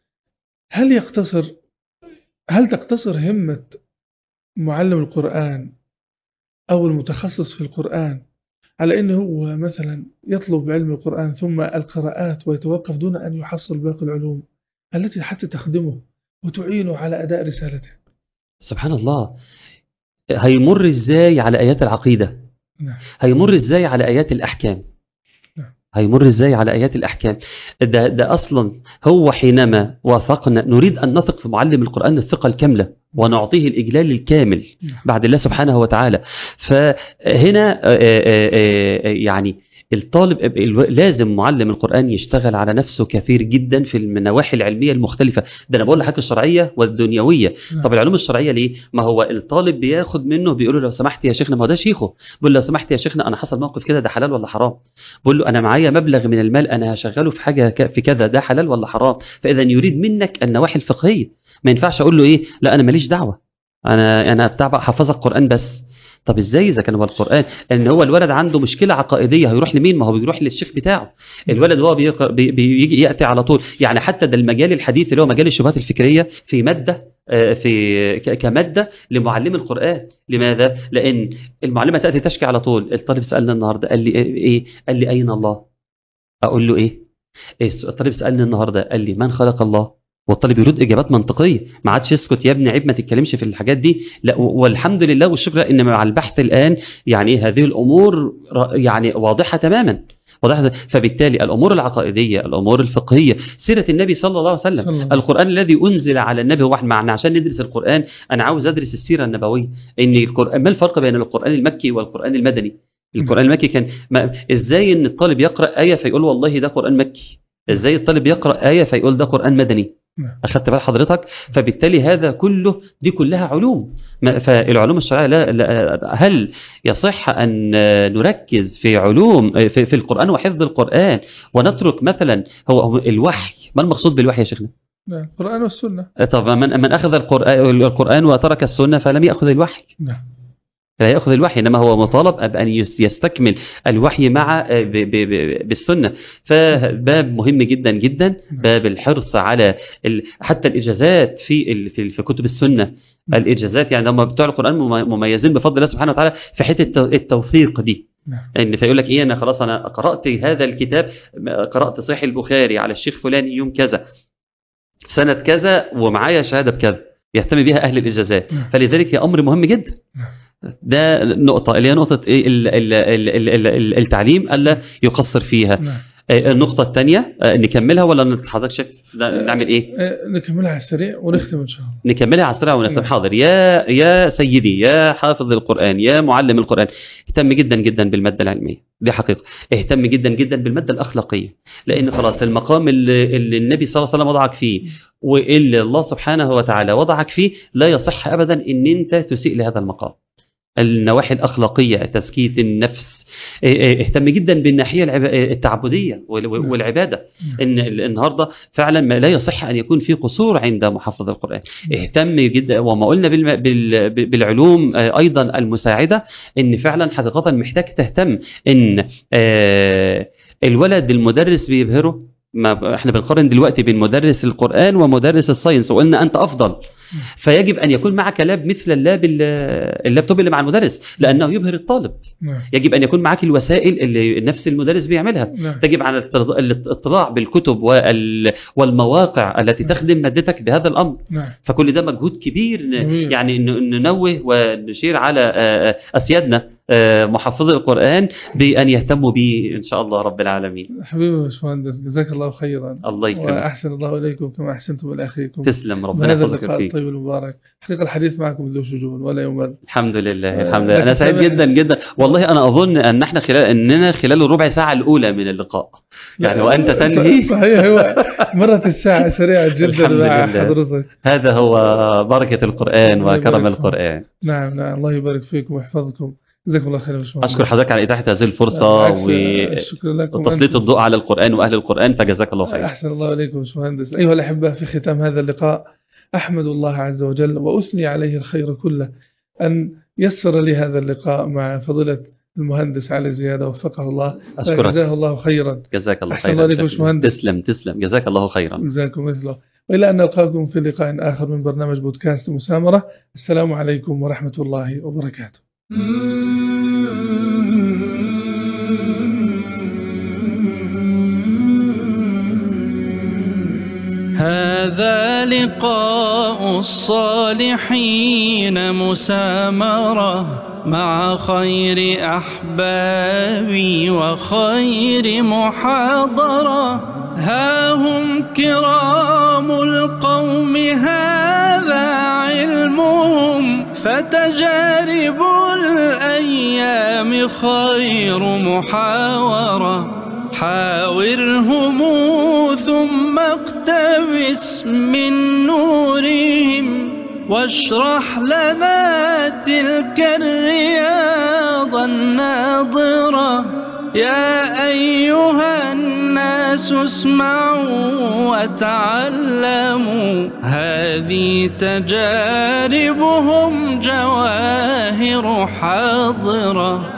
هل يقتصر هل تقتصر همة معلم القرآن أو المتخصص في القرآن على أنه هو مثلا يطلب علم القرآن ثم القراءات ويتوقف دون أن يحصل باقي العلوم التي حتى تخدمه وتعينه على أداء رسالته سبحان الله هيمر ازاي على ايات العقيده نعم هيمر ازاي على ايات الاحكام نعم. هيمر ازاي على ايات الاحكام ده ده اصلا هو حينما وافقنا نريد ان نثق في معلم القران الثقه الكامله ونعطيه الاجلال الكامل نعم. بعد الله سبحانه وتعالى فهنا آه، آه، آه، يعني الطالب الو- لازم معلم القرآن يشتغل على نفسه كثير جدا في النواحي العلمية المختلفة ده أنا بقول لحضرتك الشرعية والدنيوية نعم. طب العلوم الشرعية ليه؟ ما هو الطالب بياخد منه بيقول له لو سمحت يا شيخنا ما هو ده شيخه بيقول له لو سمحت يا شيخنا أنا حصل موقف كده ده حلال ولا حرام؟ بقول له أنا معايا مبلغ من المال أنا هشغله في حاجة ك- في كذا ده حلال ولا حرام؟ فإذا يريد منك النواحي الفقهية ما ينفعش أقول له إيه؟ لا أنا ماليش دعوة انا انا بتاع بقى حافظك قران بس طب ازاي اذا كان هو القران ان هو الولد عنده مشكله عقائديه هيروح لمين ما هو بيروح للشيخ بتاعه الولد هو بيقرأ بي بيجي ياتي على طول يعني حتى ده المجال الحديث اللي هو مجال الشبهات الفكريه في ماده آه، في ك- كماده لمعلم القران لماذا لان المعلمه تاتي تشكي على طول الطالب سالني النهارده قال لي ايه إيه؟ قال لي اين الله اقول له ايه إيه الس- الطالب سالني النهارده قال لي من خلق الله والطالب يرد اجابات منطقيه ما عادش يسكت يا ابني عيب ما تتكلمش في الحاجات دي لا و- والحمد لله والشكر ان مع البحث الان يعني هذه الامور ر- يعني واضحه تماما واضحه فبالتالي الامور العقائديه الامور الفقهيه سيره النبي صلى الله عليه صلى وسلم الله. القران الذي انزل على النبي هو احنا معنا عشان ندرس القران انا عاوز ادرس السيره النبويه ان القران ما الفرق بين القران المكي والقران المدني القران المكي كان ما ازاي ان الطالب يقرا ايه فيقول والله ده قران مكي ازاي الطالب يقرا ايه فيقول ده قران مدني نعم. اخدت بال حضرتك فبالتالي هذا كله دي كلها علوم ما- فالعلوم الشرعيه لا, لا هل يصح ان نركز في علوم في, في القران وحفظ القران ونترك مثلا هو هو الوحي ما المقصود بالوحي يا شيخنا نعم القرآن والسنة طب من من اخذ القران القران وترك السنه فلم ياخذ الوحي نعم لا ياخذ الوحي انما هو مطالب بان يس- يستكمل الوحي مع ب- ب- ب- بالسنه فباب مهم جدا جدا باب الحرص على ال- حتى الاجازات في ال- في في كتب السنه الاجازات يعني هم بتوع القران مم- مميزين بفضل الله سبحانه وتعالى في حته التو- التوثيق دي نعم ان فيقول لك ايه انا خلاص انا قرات هذا الكتاب قرات صحيح البخاري على الشيخ فلان يوم كذا سنه كذا ومعايا شهاده بكذا يهتم بها اهل الاجازات نعم. فلذلك هي امر مهم جدا ده نقطة اللي هي نقطة إيه ال- ال- ال- ال- ال- ال- التعليم ألا يقصر فيها نعم آه، النقطة الثانية آه، نكملها ولا حضرتك شايف ن- نعمل إيه؟ آه، نكملها على السريع ونختم إن شاء الله نكملها على السرعة ونختم نعم. حاضر يا يا سيدي يا حافظ القرآن يا معلم القرآن اهتم جدا جدا بالمادة العلمية دي حقيقة اهتم جدا جدا بالمادة الأخلاقية لأن خلاص المقام اللي, اللي النبي صلى الله عليه وسلم وضعك فيه واللي الله سبحانه وتعالى وضعك فيه لا يصح أبدا أن أنت تسيء لهذا المقام النواحي الأخلاقية تزكية النفس اه، اه، اهتم جدا بالناحية العب- اه، التعبدية وال- نعم. والعبادة نعم. ان ال- النهارده فعلا ما لا يصح ان يكون في قصور عند محفظ القران اهتم جدا وما قلنا بالم- بال- بالعلوم آه، ايضا المساعده ان فعلا حقيقه محتاج تهتم ان آه، الولد المدرس بيبهره ما احنا بنقارن دلوقتي بين مدرس القران ومدرس الساينس وقلنا انت افضل فيجب ان يكون معك لاب مثل اللاب ال- اللابتوب اللي مع المدرس لانه يبهر الطالب نعم يجب ان يكون معك الوسائل اللي نفس المدرس بيعملها نعم تجب على الاطلاع- الاطلاع بالكتب وال- والمواقع التي تخدم مادتك بهذا الامر نعم فكل ده مجهود كبير ن- جميل. يعني ن- ننوه ونشير على آه، آه، اسيادنا آه، محفظي القران بان يهتموا به ان شاء الله رب العالمين حبيبي يا باشمهندس جزاك الله خيرا الله يكرمك وأحسن الله إليكم كما أحسنتم إلى أخيكم تسلم ربنا بهذا يحفظك اللقاء فيك الطيب المبارك حقيقة الحديث معكم ذو شجون ولا يمل الحمد لله آه، الحمد لله انا لكن سعيد سامح- جدا جدا والله انا اظن ان احنا خلال اننا خلال الربع ساعه الاولى من اللقاء يعني وانت تنهي صحيح هو مرت الساعة سريعة جدا الحمد مع لله. حضرتك هذا هو بركه القران الله وكرم يبارك فيك. القران نعم نعم الله يبارك فيكم ويحفظكم جزاكم الله خير يا باشمهندس اشكر حضرتك على اتاحه هذه الفرصه بالعكس، الشكر لكم وتسليط أنتم. الضوء على القران واهل القران فجزاك الله خير أحسن الله إليكم يا باشمهندس أيها الأحبة في ختام هذا اللقاء أحمد الله عز وجل وأثني عليه الخير كله أن يسر لي هذا اللقاء مع فضيلة المهندس علي زيادة وفقه الله اشكرك جزاه الله خيرا جزاك الله أحسن خيرا الله عليك يا بشكل- باشمهندس. تسلم تسلم جزاك الله خيرا جزاكم مثله وإلى أن نلقاكم في لقاء آخر من برنامج بودكاست مسامرة السلام عليكم ورحمة الله وبركاته هذا لقاء الصالحين مسامرة مع خير أحبابي وخير محاضرة ها هم كرام القوم هذا علمهم فتجارب الأيام خير محاورة حاورهم ثم اقتبس من نورهم واشرح لنا تلك الرياض الناظرة يا أيها الناس اسمعوا وتعلموا هذه تجاربهم جواهر حاضرة